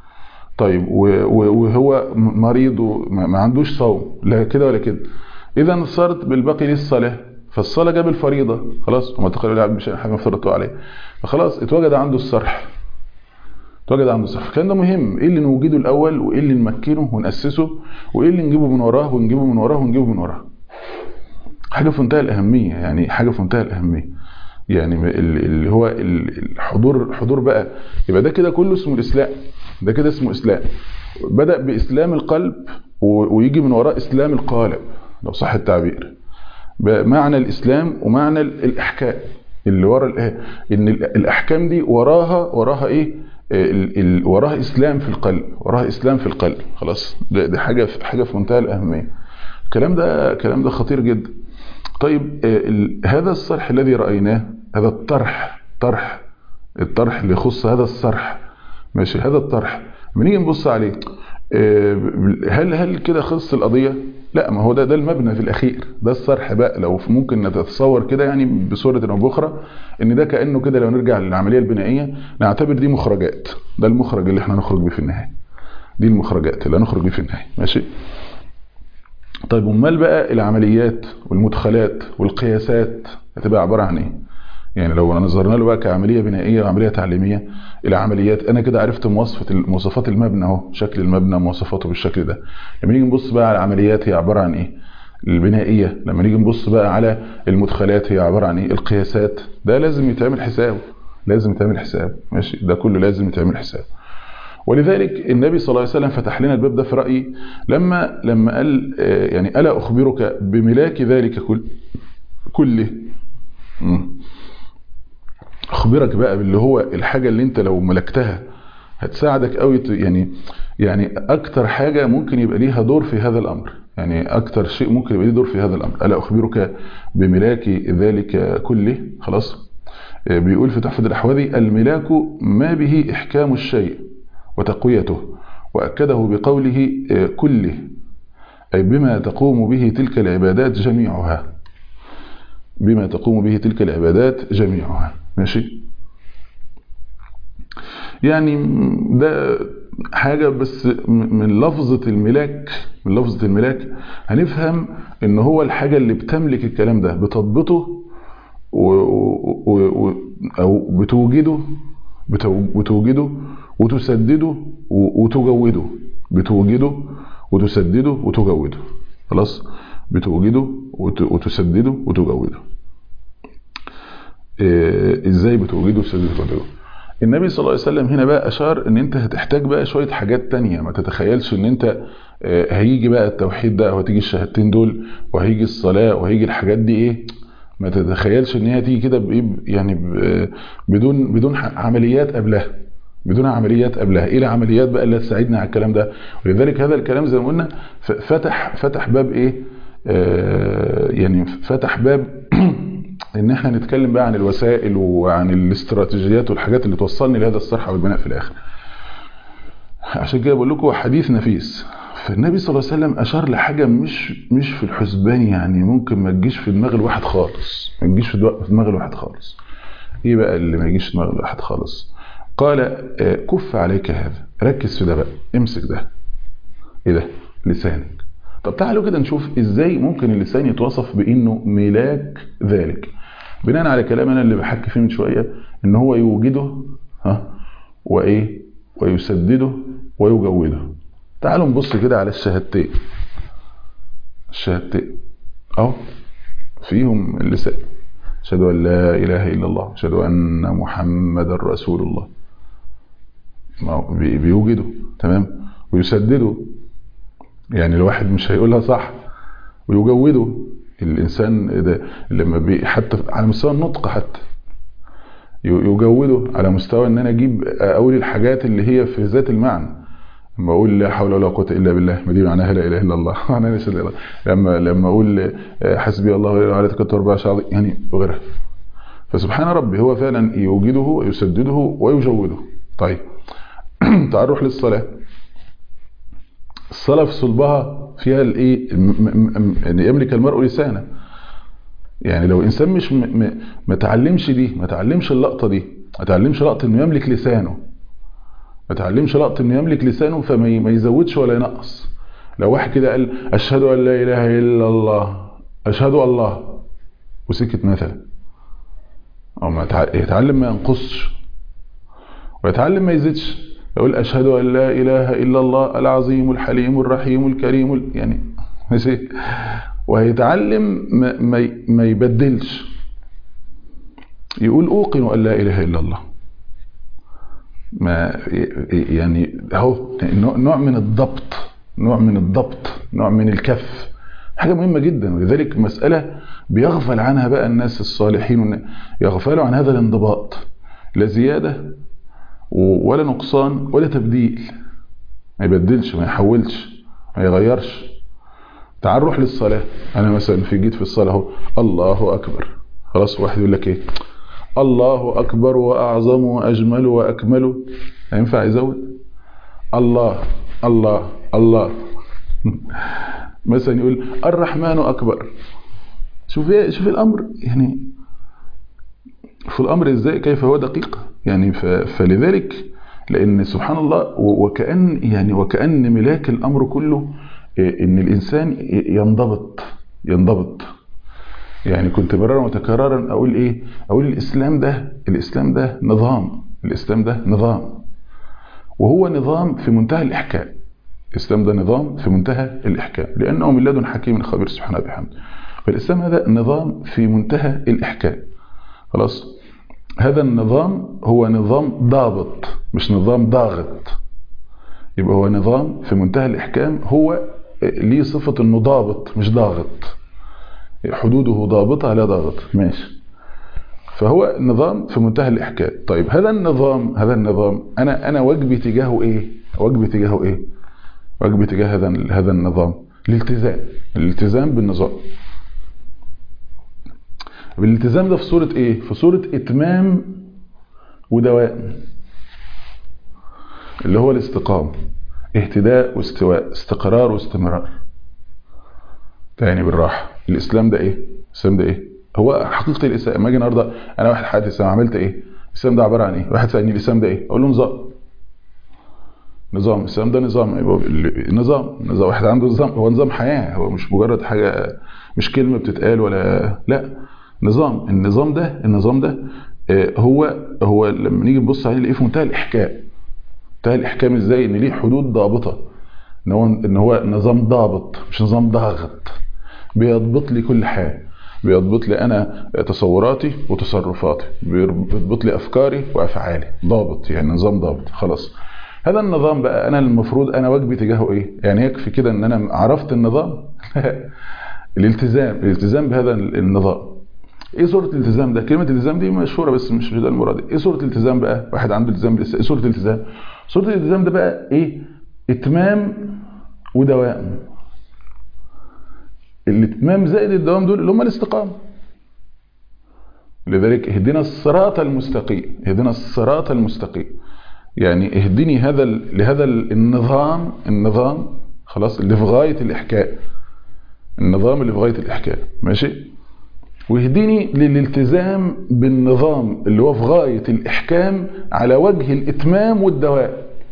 طيب وهو مريض وما عندوش صوم لا كده ولا كده اذا صارت بالباقي للصلاه فالصلاه جاب الفريضه خلاص وما تقل العبد بشيء حاجه فرضته عليه فخلاص اتوجد عنده الصرح اتوجد عنده الصرح الكلام ده مهم ايه اللي نوجده الاول وايه اللي نمكنه وناسسه وايه اللي نجيبه من وراه ونجيبه من وراه ونجيبه من وراه حاجه في منتهى الاهميه يعني حاجه في منتهى الاهميه يعني اللي هو الحضور الحضور بقى يبقى ده كده كله اسمه الاسلام ده كده اسمه اسلام بدا باسلام القلب ويجي من وراه اسلام القالب لو صح التعبير معنى الاسلام ومعنى الاحكام اللي ورا ان الاحكام دي وراها وراها ايه ال ال وراها اسلام في القلب وراها اسلام في القلب خلاص ده, ده حاجه في حاجه في منتهى الاهميه الكلام ده الكلام ده خطير جدا طيب هذا الصرح الذي رايناه هذا الطرح طرح الطرح اللي يخص هذا الصرح ماشي هذا الطرح لما نيجي نبص عليه هل هل كده خلص القضيه لا ما هو ده ده المبنى في الاخير ده الصرح بقى لو ممكن نتصور كده يعني بصوره او باخرى ان ده كانه كده لو نرجع للعمليه البنائيه نعتبر دي مخرجات ده المخرج اللي احنا نخرج بيه في النهايه دي المخرجات اللي هنخرج بيه في النهايه ماشي طيب امال بقى العمليات والمدخلات والقياسات هتبقى عباره عن ايه يعني لو نظرنا له بقى كعمليه بنائيه وعمليه تعليميه العمليات انا كده عرفت مواصفه مواصفات المبنى اهو شكل المبنى مواصفاته بالشكل ده لما نيجي نبص بقى على العمليات هي عباره عن ايه البنائيه لما نيجي نبص بقى على المدخلات هي عباره عن ايه القياسات ده لازم يتعمل حساب لازم يتعمل حساب ماشي ده كله لازم يتعمل حساب ولذلك النبي صلى الله عليه وسلم فتح لنا الباب ده في رايي لما لما قال يعني الا اخبرك بملاك ذلك كل كله اخبرك بقى باللي هو الحاجه اللي انت لو ملكتها هتساعدك قوي يعني يعني اكتر حاجة ممكن يبقى ليها دور في هذا الامر يعني اكتر شيء ممكن يبقى ليه دور في هذا الامر الا اخبرك بملاك ذلك كله خلاص بيقول في تحفة الاحوذي الملاك ما به احكام الشيء وتقويته واكده بقوله كله اي بما تقوم به تلك العبادات جميعها بما تقوم به تلك العبادات جميعها ماشي يعني ده حاجة بس من لفظة الملاك من لفظة الملاك هنفهم ان هو الحاجة اللي بتملك الكلام ده بتضبطه و و و او بتوجده بتوجده وتسدده وتجوده بتوجده وتسدده وتجوده خلاص بتوجده وتسدده وتجوده إيه ازاي بتوجده وتسدده وتجوده النبي صلى الله عليه وسلم هنا بقى اشار ان انت هتحتاج بقى شويه حاجات تانية ما تتخيلش ان انت هيجي بقى التوحيد ده وهتيجي الشهادتين دول وهيجي الصلاه وهيجي الحاجات دي ايه ما تتخيلش ان هي تيجي كده بايه يعني بدون بدون عمليات قبلها بدون عمليات قبلها ايه العمليات بقى اللي تساعدنا على الكلام ده ولذلك هذا الكلام زي ما قلنا فتح فتح باب ايه آه يعني فتح باب ان احنا نتكلم بقى عن الوسائل وعن الاستراتيجيات والحاجات اللي توصلني لهذا الصرح والبناء في الاخر عشان كده بقول لكم حديث نفيس فالنبي صلى الله عليه وسلم اشار لحاجه مش مش في الحسبان يعني ممكن ما تجيش في دماغ الواحد خالص ما تجيش في دماغ الواحد خالص ايه بقى اللي ما يجيش في دماغ الواحد خالص قال كف عليك هذا ركز في ده بقى امسك ده ايه ده لسانك طب تعالوا كده نشوف ازاي ممكن اللسان يتوصف بانه ملاك ذلك بناء على كلام انا اللي بحكي فيه من شويه ان هو يوجده ها وايه ويسدده ويجوده تعالوا نبص كده على الشهادتين الشهادتين اهو فيهم اللسان اشهد ان لا اله الا الله اشهد ان محمدا رسول الله بيوجده تمام ويسدده يعني الواحد مش هيقولها صح ويجوده الانسان ده لما بي حتى على مستوى النطق حتى يجوده على مستوى ان انا اجيب اقول الحاجات اللي هي في ذات المعنى لما اقول لا حول ولا قوه الا بالله ما دي معناها لا اله الا الله معناها لا اله لما لما اقول حسبي الله ونعم الوكيل تكتب اربع شهور يعني وغيرها فسبحان ربي هو فعلا يوجده ويسدده ويجوده طيب تعال نروح للصلاه الصلاه في صلبها فيها الايه ان يملك المرء لسانه يعني لو انسان مش ما تعلمش دي ما تعلمش اللقطه دي ما تعلمش لقطه انه يملك لسانه ما تعلمش لقطه انه يملك لسانه فما يزودش ولا ينقص لو واحد كده قال اشهد ان لا اله الا الله اشهد الله وسكت مثلا او ما يتعلم ما ينقصش ويتعلم ما يزيدش يقول اشهد ان لا اله الا الله العظيم الحليم الرحيم الكريم يعني ماشي وهيتعلم ما, ما, ما يبدلش يقول اوقن ان لا اله الا الله ما يعني اهو نوع من الضبط نوع من الضبط نوع من الكف حاجه مهمه جدا ولذلك مساله بيغفل عنها بقى الناس الصالحين يغفلوا عن هذا الانضباط لا زياده ولا نقصان ولا تبديل ما يبدلش ما يحولش ما يغيرش تعال نروح للصلاه انا مثلا في جيت في الصلاه اهو الله اكبر خلاص واحد يقول لك ايه الله اكبر واعظم واجمل واكمل هينفع يزود الله الله الله مثلا يقول الرحمن اكبر شوف ايه شوف الامر يعني في الامر ازاي كيف هو دقيق يعني فلذلك لان سبحان الله وكأن يعني وكأن ملاك الامر كله ان الانسان ينضبط ينضبط يعني كنت مرارا وتكرارا اقول ايه اقول الاسلام ده الاسلام ده نظام الاسلام ده نظام وهو نظام في منتهى الاحكام الاسلام ده نظام في منتهى الاحكام لانه من لدن حكيم خبير سبحانه وبحمده فالاسلام هذا نظام في منتهى الاحكام خلاص هذا النظام هو نظام ضابط مش نظام ضاغط يبقى هو نظام في منتهى الاحكام هو ليه صفه انه ضابط مش ضاغط حدوده ضابطه لا ضاغط ماشي فهو نظام في منتهى الاحكام طيب هذا النظام هذا النظام انا انا واجبي تجاهه ايه واجبي تجاهه ايه واجبي تجاه هذا هذا النظام الالتزام الالتزام بالنظام الالتزام ده في صورة ايه في صورة اتمام ودوام اللي هو الاستقامة اهتداء واستواء استقرار واستمرار تاني بالراحة الاسلام ده ايه الاسلام ده ايه هو حقيقة الاسلام لما اجي النهارده انا واحد حياتي الاسلام عملت ايه الاسلام ده عبارة عن ايه واحد سألني الاسلام ده ايه اقول له نظام نظام الاسلام ده نظام نظام نظام واحد عنده نظام هو نظام حياة هو مش مجرد حاجة مش كلمة بتتقال ولا لا نظام النظام ده النظام ده هو هو لما نيجي نبص عليه نلاقيه في منتهى الاحكام منتهى الاحكام ازاي ان ليه حدود ضابطه ان هو ان هو نظام ضابط مش نظام ضاغط بيضبط لي كل حاجه بيضبط لي انا تصوراتي وتصرفاتي بيضبط لي افكاري وافعالي ضابط يعني نظام ضابط خلاص هذا النظام بقى انا المفروض انا واجبي تجاهه ايه يعني يكفي كده ان انا عرفت النظام الالتزام الالتزام بهذا النظام ايه صورة الالتزام ده كلمة الالتزام دي مشهورة بس مش ده المراد ايه صورة الالتزام بقى واحد عنده التزام لسه ايه صورة الالتزام صورة الالتزام ده بقى ايه اتمام ودوام الاتمام زائد الدوام دول اللي هم الاستقامة لذلك اهدنا الصراط المستقيم اهدنا الصراط المستقيم يعني اهدني هذا لهذا النظام النظام خلاص اللي في غاية الإحكام النظام اللي في غاية الإحكام ماشي ويهديني للالتزام بالنظام اللي هو في غاية الإحكام على وجه الإتمام والدوام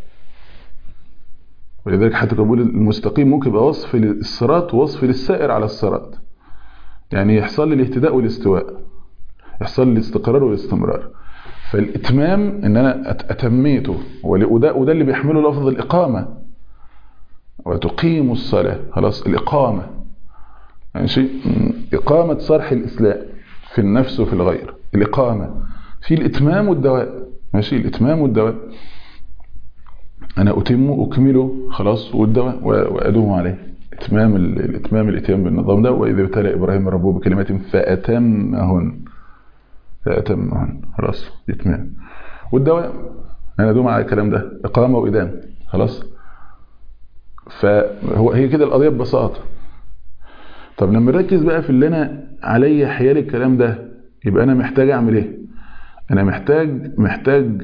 ولذلك حتى بقول المستقيم ممكن يبقى وصف للصراط ووصف للسائر على الصراط يعني يحصل لي الاهتداء والاستواء يحصل لي الاستقرار والاستمرار فالإتمام إن أنا أتميته وده, وده اللي بيحمله لفظ الإقامة وتقيم الصلاة خلاص الإقامة ماشي إقامة صرح الإسلام في النفس وفي الغير الإقامة في الإتمام والدواء ماشي الإتمام والدواء أنا أتم أكمله خلاص والدواء وأدوم عليه إتمام الإتمام الإتيان بالنظام ده وإذا ابتلى إبراهيم ربه بكلمات فأتمهن فأتمهن خلاص إتمام والدواء أنا أدوم على الكلام ده إقامة وإدام خلاص فهو هي كده القضية ببساطة طب لما نركز بقى في اللي انا عليا حيال الكلام ده يبقى انا محتاج اعمل ايه انا محتاج محتاج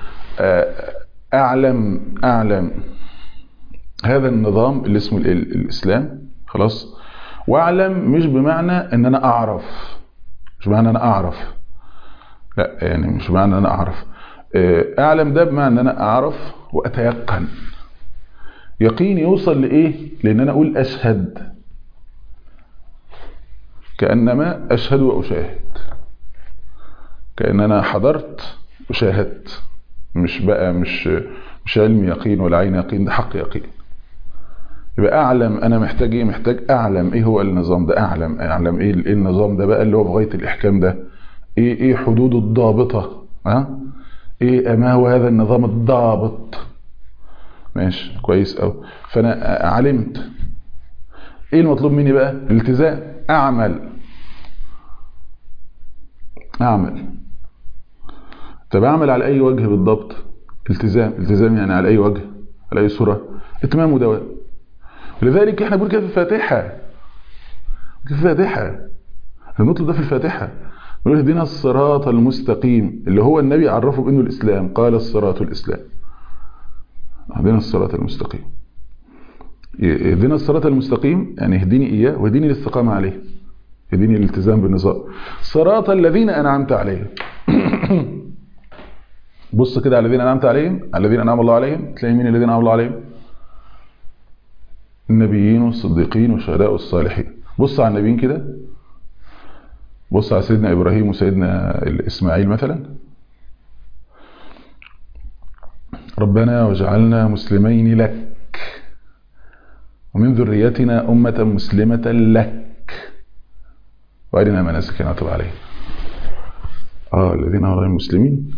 اعلم اعلم هذا النظام اللي اسمه الاسلام خلاص واعلم مش بمعنى ان انا اعرف مش بمعنى ان انا اعرف لا يعني مش بمعنى ان انا اعرف اعلم ده بمعنى ان انا اعرف واتيقن يقين يوصل لايه لان انا اقول اشهد كأنما أشهد وأشاهد كأن أنا حضرت وشاهدت مش بقى مش مش علم يقين ولا عين يقين ده حق يقين يبقى أعلم أنا محتاج إيه محتاج أعلم إيه هو النظام ده أعلم أعلم إيه النظام ده بقى اللي هو بغاية الإحكام ده إيه إيه حدوده الضابطة ها إيه ما هو هذا النظام الضابط ماشي كويس أوي فأنا علمت إيه المطلوب مني بقى الالتزام أعمل أعمل طب أعمل على أي وجه بالضبط التزام التزام يعني على أي وجه على أي صورة اتمام ودوام ولذلك احنا بنقول كده في الفاتحة في الفاتحة المطلب ده في الفاتحة نقول اهدنا الصراط المستقيم اللي هو النبي عرفه بأنه الإسلام قال الصراط الإسلام اهدنا الصراط المستقيم اهدنا الصراط المستقيم يعني اهديني إياه واهديني الاستقامة عليه اهديني الالتزام بالنظام صراط الذين أنعمت عليهم بص كده على الذين أنعمت عليهم على الذين أنعم الله عليهم تلاقي مين الذين أنعم الله عليهم النبيين والصديقين والشهداء والصالحين بص على النبيين كده بص على سيدنا إبراهيم وسيدنا إسماعيل مثلا ربنا وجعلنا مسلمين لك ومن ذريتنا أمة مسلمة لك وأرنا مناسكنا وتب علينا اه الذين هم المسلمين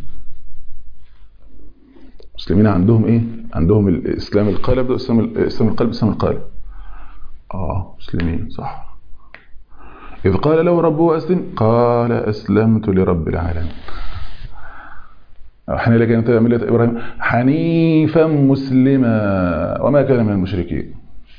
المسلمين عندهم ايه عندهم الاسلام القالب ده اسلام الاسلام القلب اسلام القالب اه مسلمين صح إذ قال له ربه أسلم قال أسلمت لرب العالمين حين لك أن تبع ملة إبراهيم حنيفا مسلما وما كان من المشركين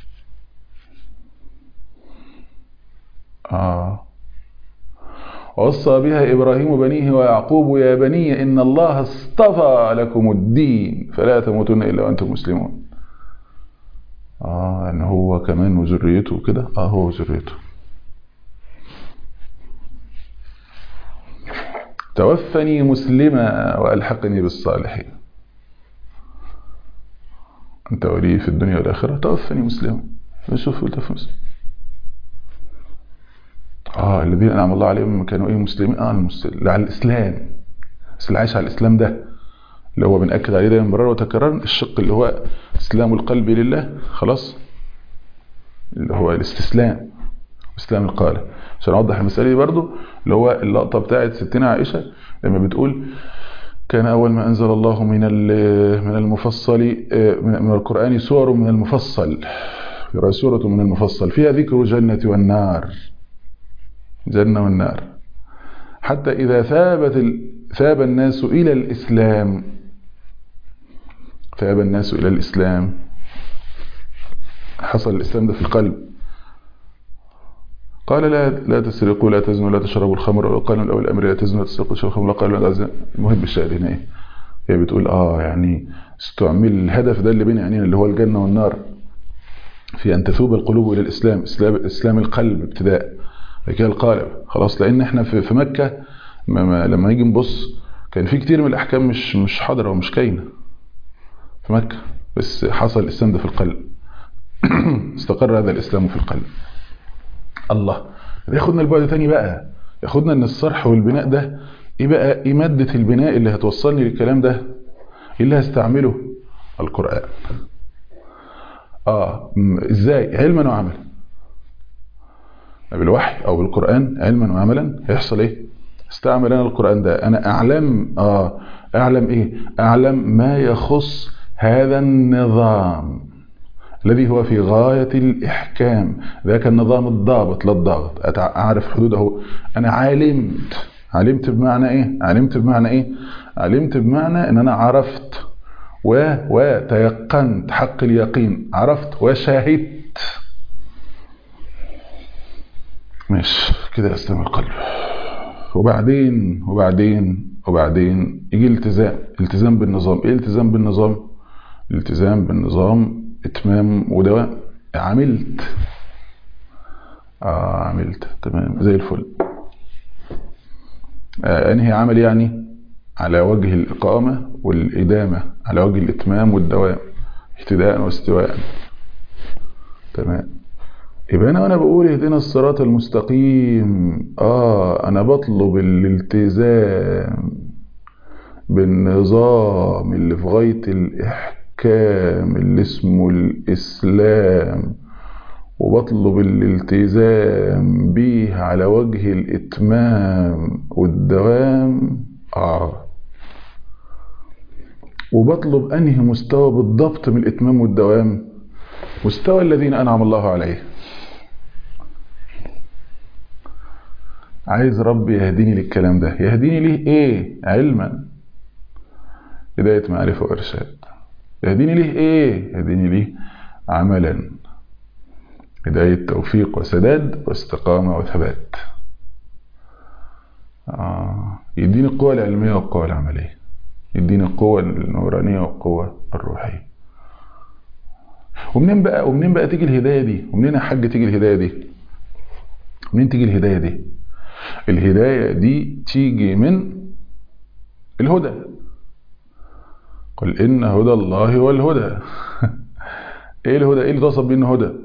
آه ووصى بها إبراهيم بنيه ويعقوب يا بني إن الله اصطفى لكم الدين فلا تموتن إلا وأنتم مسلمون آه أن هو كمان وذريته كده آه هو وذريته توفني مسلما وألحقني بالصالحين أنت ولي في الدنيا والآخرة توفني مسلما شوف توفى مسلم آه الذين أنعم الله عليهم كانوا إيه مسلمين آه المسلم على الإسلام بس اللي عايش على الإسلام ده اللي هو بنأكد عليه دايما مرارا وتكرارا الشق اللي هو إسلام القلب لله خلاص اللي هو الاستسلام استسلام القالب عشان اوضح المساله دي برضو اللي هو اللقطه بتاعه ستنا عائشه لما بتقول كان اول ما انزل الله من من المفصل من القران سور من المفصل سوره من المفصل فيها ذكر الجنه والنار جنه والنار حتى اذا ثابت ثاب الناس الى الاسلام ثاب الناس الى الاسلام حصل الاسلام ده في القلب قال لا لا تسرقوا لا تزنوا لا تشربوا الخمر وقال من اول الامر لا تزنوا لا تسرقوا تشربوا الخمر قال لا المهم الشاهد هنا ايه هي بتقول اه يعني استعمل الهدف ده اللي بين عينينا اللي هو الجنه والنار في ان تثوب القلوب الى الاسلام اسلام اسلام القلب ابتداء كده القالب خلاص لان احنا في, في مكه ما لما نيجي نبص كان في كتير من الاحكام مش مش حاضره ومش كاينه في مكه بس حصل الاسلام ده في القلب استقر هذا الاسلام في القلب الله ياخدنا البعد تاني بقى ياخدنا ان الصرح والبناء ده ايه بقى ايه مادة البناء اللي هتوصلني للكلام ده ايه اللي هستعمله القرآن اه ازاي علما وعملا بالوحي او بالقرآن علما وعملا هيحصل ايه استعمل انا القرآن ده انا اعلم اه اعلم ايه اعلم ما يخص هذا النظام الذي هو في غاية الإحكام ذاك النظام الضابط لا الضاغط أعرف حدوده أنا علمت علمت بمعنى إيه علمت بمعنى إيه علمت بمعنى أن أنا عرفت و وتيقنت حق اليقين عرفت وشاهدت ماشي كده أسلم القلب وبعدين وبعدين وبعدين يجي التزام التزام بالنظام ايه التزام بالنظام الالتزام بالنظام اتمام ودوام عملت اه عملت تمام زي الفل آه انهي عمل يعني على وجه الإقامة والإدامة على وجه الإتمام والدوام ابتداء واستواء تمام يبقى أنا وأنا بقول اهدنا الصراط المستقيم آه أنا بطلب الالتزام بالنظام اللي في غاية الإحكام الأحكام اللي اسمه الإسلام وبطلب الالتزام بيه على وجه الإتمام والدوام آه وبطلب أنهي مستوى بالضبط من الإتمام والدوام مستوى الذين أنعم الله عليه عايز ربي يهديني للكلام ده يهديني ليه ايه علما هداية معرفة وإرشاد يهديني ليه ايه يهديني ليه عملا هداية توفيق وسداد واستقامة وثبات آه. يديني القوة العلمية والقوة العملية يديني القوة النورانية والقوة الروحية ومنين بقى ومنين بقى تيجي الهداية دي ومنين يا حاج تيجي الهداية دي منين تيجي الهداية دي الهداية دي تيجي من الهدى قل إن هدى الله هو الهدى إيه الهدى إيه اللي توصل بيه إنه هدى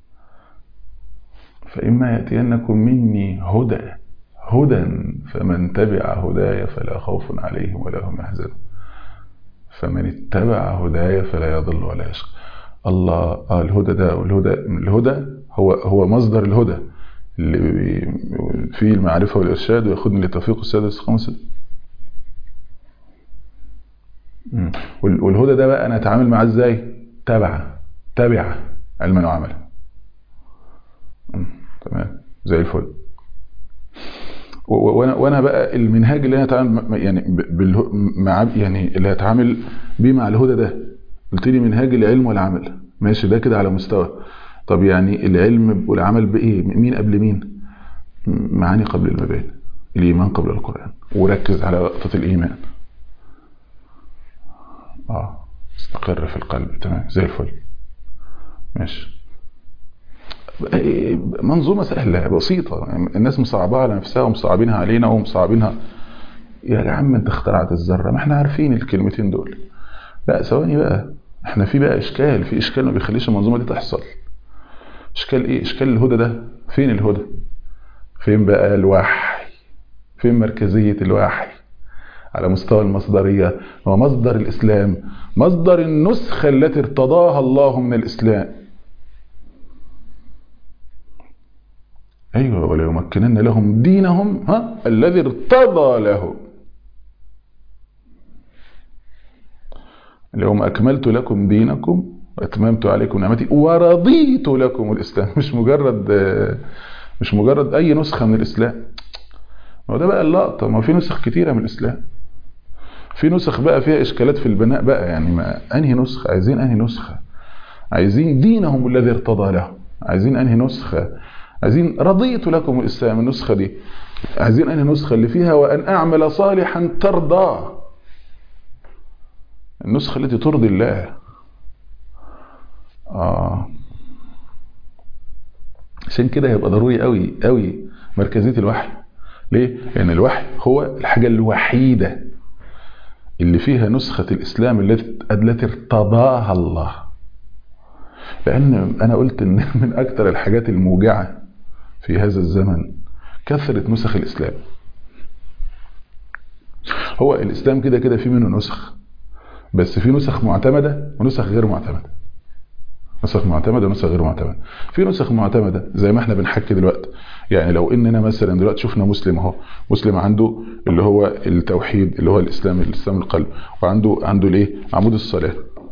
فإما يأتينكم مني هدى هدى فمن تبع هداي فلا خوف عليهم ولا هم يحزنون فمن اتبع هداي فلا يضل ولا يشقى الله آه الهدى ده والهدى الهدى هو هو مصدر الهدى اللي فيه المعرفة والإرشاد وياخدني لتوفيق السادة والاستقامة والهدى ده بقى انا اتعامل معاه ازاي تبع تبع علما وعملا تمام زي الفل وانا وانا بقى المنهاج اللي انا اتعامل يعني بالهو مع يعني اللي هتعامل بيه مع الهدى ده قلت لي منهاج العلم والعمل ماشي ده كده على مستوى طب يعني العلم والعمل بايه مين قبل مين معاني قبل المباني الايمان قبل القران وركز على لقطه الايمان اه استقر في القلب تمام زي الفل ماشي منظومة سهلة بسيطة الناس مصعبها على نفسها ومصعبينها علينا ومصعبينها يا عم انت اخترعت الذرة ما احنا عارفين الكلمتين دول لا ثواني بقى احنا في بقى اشكال في اشكال ما بيخليش المنظومة دي تحصل اشكال ايه اشكال الهدى ده فين الهدى فين بقى الوحي فين مركزية الوحي على مستوى المصدرية هو مصدر الإسلام مصدر النسخة التي ارتضاها الله من الإسلام أيوة وليمكنن لهم دينهم ها الذي ارتضى لهم اليوم أكملت لكم دينكم وأتممت عليكم نعمتي ورضيت لكم الإسلام مش مجرد مش مجرد أي نسخة من الإسلام ما ده بقى اللقطة ما في نسخ كتيرة من الإسلام في نسخ بقى فيها إشكالات في البناء بقى يعني ما أنهي نسخة عايزين أنهي نسخة عايزين دينهم الذي ارتضى لهم عايزين أنهي نسخة عايزين رضيت لكم الإسلام النسخة دي عايزين أنهي نسخة اللي فيها وأن أعمل صالحا ترضى النسخة التي ترضي الله آه عشان كده هيبقى ضروري قوي قوي مركزية الوحي ليه؟ لأن الوحي هو الحاجة الوحيدة اللي فيها نسخة الإسلام التي التي ارتضاها الله لأن أنا قلت إن من أكثر الحاجات الموجعة في هذا الزمن كثرة نسخ الإسلام هو الإسلام كده كده في منه نسخ بس في نسخ معتمدة ونسخ غير معتمدة نسخ معتمدة ونسخ غير معتمدة في نسخ معتمدة زي ما احنا بنحكي دلوقتي يعني لو اننا مثلا دلوقتي شفنا مسلم اهو مسلم عنده اللي هو التوحيد اللي هو الاسلام الاسلام القلب وعنده عنده الايه عمود الصلاه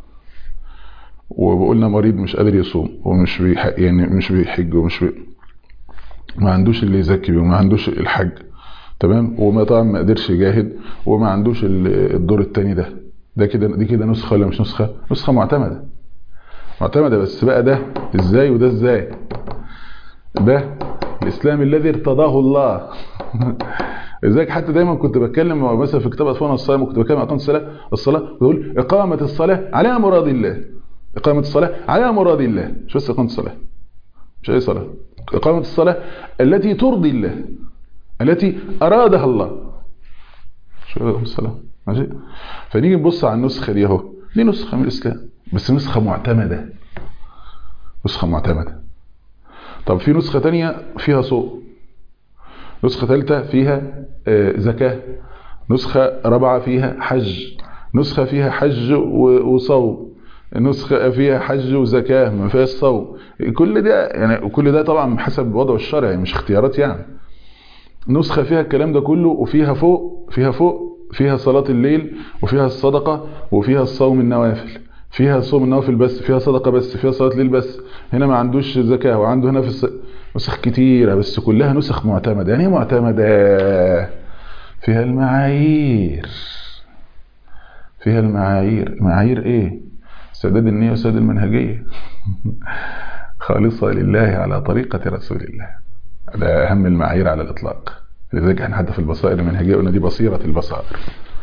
وقلنا مريض مش قادر يصوم ومش بيح... يعني مش بيحج ومش بي... ما عندوش اللي يزكي وما عندوش الحج تمام وما طبعا ما قدرش يجاهد وما عندوش الدور الثاني ده ده كده دي كده نسخه ولا مش نسخه نسخه معتمده معتمده بس بقى ده ازاي وده ازاي ده الاسلام الذي ارتضاه الله لذلك حتى دايما كنت بتكلم مثلا في كتاب اطفال الصلاه كنت بتكلم عن الصلاه الصلاه بقول اقامه الصلاه على مراد الله اقامه الصلاه على مراد الله مش بس اقامه الصلاه مش اي صلاه اقامه الصلاه التي ترضي الله التي ارادها الله شو الصلاه ماشي فنيجي نبص على النسخه دي اهو دي نسخه من الاسلام بس نسخه معتمده نسخه معتمده طب في نسخه تانية فيها صوم نسخة ثالثة فيها زكاة نسخة رابعة فيها حج نسخة فيها حج وصوم نسخة فيها حج وزكاة ما فيهاش صوم كل ده يعني كل ده طبعا حسب وضع الشرعي مش اختيارات يعني نسخة فيها الكلام ده كله وفيها فوق فيها فوق فيها صلاة الليل وفيها الصدقة وفيها الصوم النوافل فيها صوم النوافل بس فيها صدقة بس فيها صلاة الليل بس هنا ما عندوش زكاة وعنده هنا في الس... نسخ كتيرة بس كلها نسخ معتمدة يعني ايه معتمدة فيها المعايير فيها المعايير معايير ايه سداد النية وسداد المنهجية خالصة لله على طريقة رسول الله ده أهم المعايير على الإطلاق لذلك احنا حتى في البصائر المنهجية قلنا دي بصيرة البصائر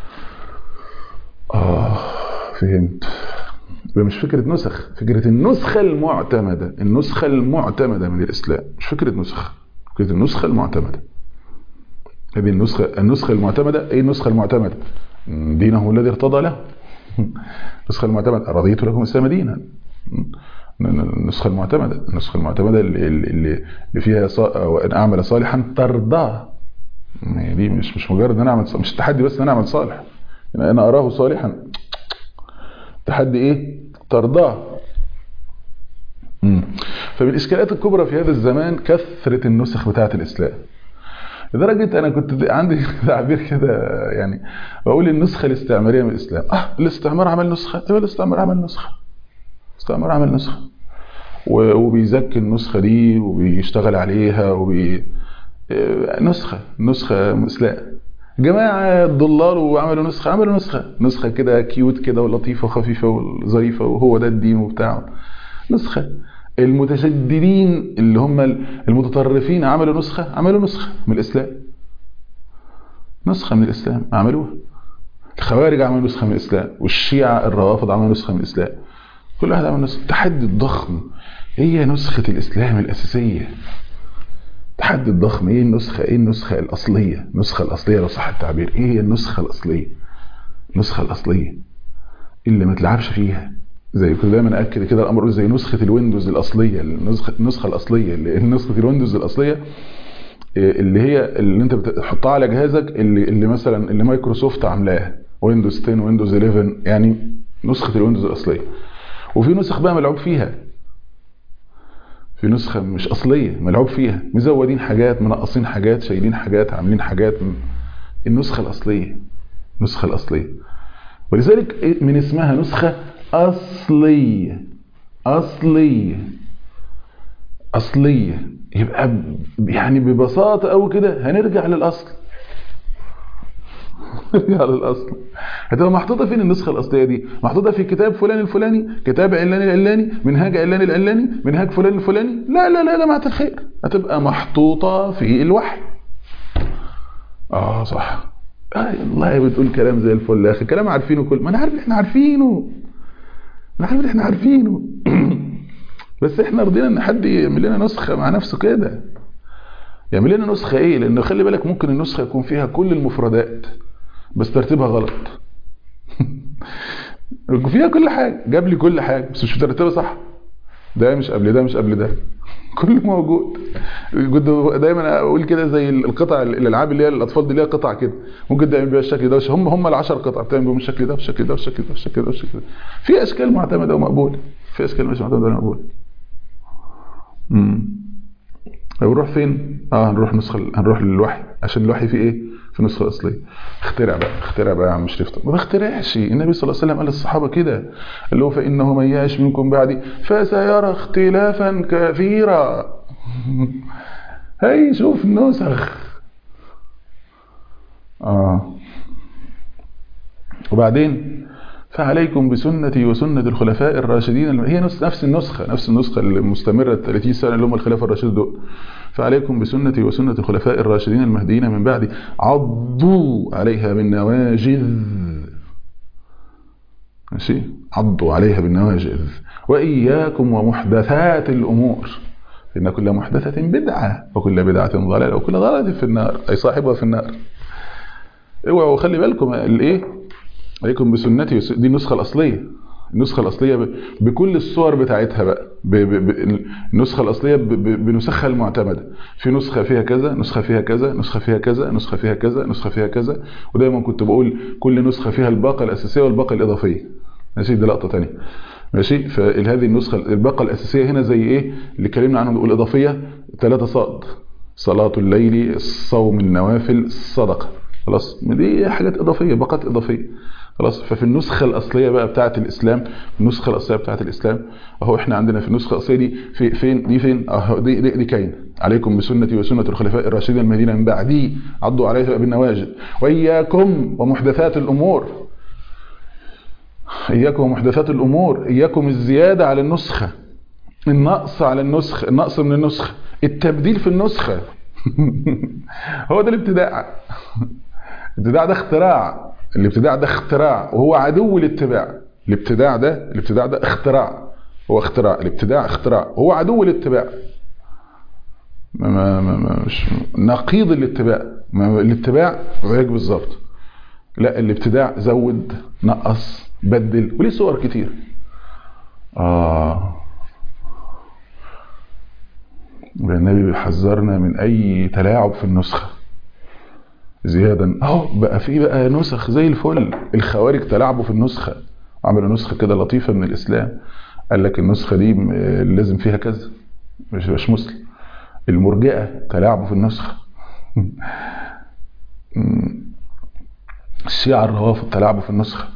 آه فهمت يبقى مش فكرة نسخ فكرة النسخة المعتمدة النسخة المعتمدة من الإسلام مش فكرة نسخ فكرة النسخة المعتمدة هذه النسخة النسخة المعتمدة ايه النسخة المعتمدة دينه الذي ارتضى له النسخة المعتمدة رضيت لكم الإسلام دينا النسخة المعتمدة النسخة المعتمدة اللي, اللي فيها وأن أعمل صالحا ترضى دي مش مش مجرد ان انا اعمل مش تحدي بس ان انا اعمل صالح يعني انا اراه صالحا تحدي ايه ترضاه فمن الاشكالات الكبرى في هذا الزمان كثرة النسخ بتاعة الاسلام لدرجة انا كنت عندي تعبير كده يعني بقول النسخة الاستعمارية من الاسلام اه الاستعمار عمل نسخة ايوه الاستعمار عمل نسخة الاستعمار عمل نسخة وبيزكي النسخة دي وبيشتغل عليها وبي آه، نسخة نسخة إسلام جماعة ضلال وعملوا نسخة عملوا نسخة نسخة كده كيوت كده ولطيفة وخفيفة وظريفة وهو ده الدين وبتاعه نسخة المتشددين اللي هم المتطرفين عملوا نسخة عملوا نسخة من الإسلام نسخة من الإسلام عملوها الخوارج عملوا نسخة من الإسلام والشيعة الروافض عملوا نسخة من الإسلام كل واحد عمل نسخة التحدي الضخم هي نسخة الإسلام الأساسية التحدي الضخم ايه النسخة ايه النسخة الأصلية النسخة الأصلية لو صح التعبير ايه هي النسخة الأصلية النسخة الأصلية اللي ما تلعبش فيها زي كده دايما اكد كده الامر زي نسخه الويندوز الاصليه النسخه النسخه الاصليه اللي نسخه الويندوز الاصليه اللي هي اللي انت بتحطها على جهازك اللي اللي مثلا اللي مايكروسوفت عاملاها ويندوز 10 ويندوز 11 يعني نسخه الويندوز الاصليه وفي نسخ بقى ملعوب فيها في نسخه مش اصليه ملعوب فيها مزودين حاجات منقصين حاجات شايلين حاجات عاملين حاجات النسخه الاصليه النسخه الاصليه ولذلك من اسمها نسخه أصلية أصلية أصلية يبقى يعني ببساطة أو كده هنرجع للأصل نرجع للأصل هتبقى محطوطة فين النسخة الأصلية دي محطوطة في كتاب فلان الفلاني كتاب علان العلاني منهاج علان العلاني منهاج فلان الفلاني لا لا لا لا معت الخير هتبقى محطوطة في الوحي اه صح آه والله بتقول كلام زي الفل يا اخي كلام عارفينه كل ما انا عارف احنا عارفينه انا عارف احنا عارفينه بس احنا رضينا ان حد يعمل لنا نسخه مع نفسه كده يعمل لنا نسخه ايه لانه خلي بالك ممكن النسخه يكون فيها كل المفردات بس ترتيبها غلط فيها كل حاجه جاب لي كل حاجه بس مش مترتبه صح ده مش قبل ده مش قبل ده كله موجود كنت دايما اقول كده زي القطع الالعاب اللي هي الاطفال دي ليها قطع كده ممكن تعمل بيها الشكل ده هم هم ال10 قطع بتعمل بيهم الشكل ده والشكل ده والشكل ده والشكل ده والشكل ده في اشكال معتمده ومقبوله في اشكال مش معتمده ومقبوله امم هنروح فين اه هنروح نسخه هنروح للوحي عشان الوحي فيه ايه في النسخه الاصليه اخترع بقى اخترع بقى يا عم شريف ما بخترعش النبي صلى الله عليه وسلم قال للصحابه كده قال له فانه من يعش منكم بعدي فسيرى اختلافا كثيرا هي شوف نسخ اه وبعدين فعليكم بسنتي وسنة الخلفاء الراشدين هي نفس النسخة نفس النسخة المستمرة 30 سنة اللي هم الخلفاء الراشدين دول فعليكم بسنتي وسنة الخلفاء الراشدين المهديين من بعدي عضوا عليها بالنواجذ ماشي عضوا عليها بالنواجذ وإياكم ومحدثات الأمور إن كل محدثة بدعة وكل بدعة ضلالة وكل ضلالة في النار أي صاحبها في النار اوعوا خلي بالكم الايه عليكم بسنتي دي النسخة الأصلية النسخة الأصلية بكل الصور بتاعتها بقى ب ب ب النسخة الأصلية بنسخها المعتمدة في نسخة فيها كذا نسخة فيها كذا نسخة فيها كذا نسخة فيها كذا نسخة فيها كذا ودايما كنت بقول كل نسخة فيها الباقة الأساسية والباقة الإضافية ماشي دي لقطة تانية ماشي فهذه النسخة الباقة الأساسية هنا زي إيه اللي اتكلمنا عنه نقول إضافية ثلاثة صاد صلاة الليل الصوم النوافل الصدقة خلاص دي حاجات إضافية باقات إضافية خلاص ففي النسخة الأصلية بقى بتاعة الإسلام النسخة الأصلية بتاعة الإسلام أهو إحنا عندنا في النسخة الأصلية دي في فين دي فين أهو دي دي, دي كاين عليكم بسنتي وسنة الخلفاء الراشدين المهديين من بعدي عضوا عليها بالنواجذ وإياكم ومحدثات الأمور إياكم ومحدثات الأمور إياكم الزيادة على النسخة النقص على النسخ النقص من النسخة التبديل في النسخة هو ده الابتداع الابتداع ده اختراع الابتداع ده اختراع وهو عدو الاتباع الابتداع ده الابتداع ده اختراع هو اختراع الابتداع اختراع هو عدو الاتباع ما ما ما مش نقيض الاتباع ما الاتباع غيرك بالظبط لا الابتداع زود نقص بدل وليه صور كتير اه النبي بيحذرنا من اي تلاعب في النسخه زيادا اهو بقى في بقى نسخ زي الفل الخوارج تلاعبوا في النسخه عملوا نسخه كده لطيفه من الاسلام قال لك النسخه دي لازم فيها كذا مش مش مسلم المرجئه تلاعبوا في النسخه الشيعة الروافض تلاعبوا في النسخه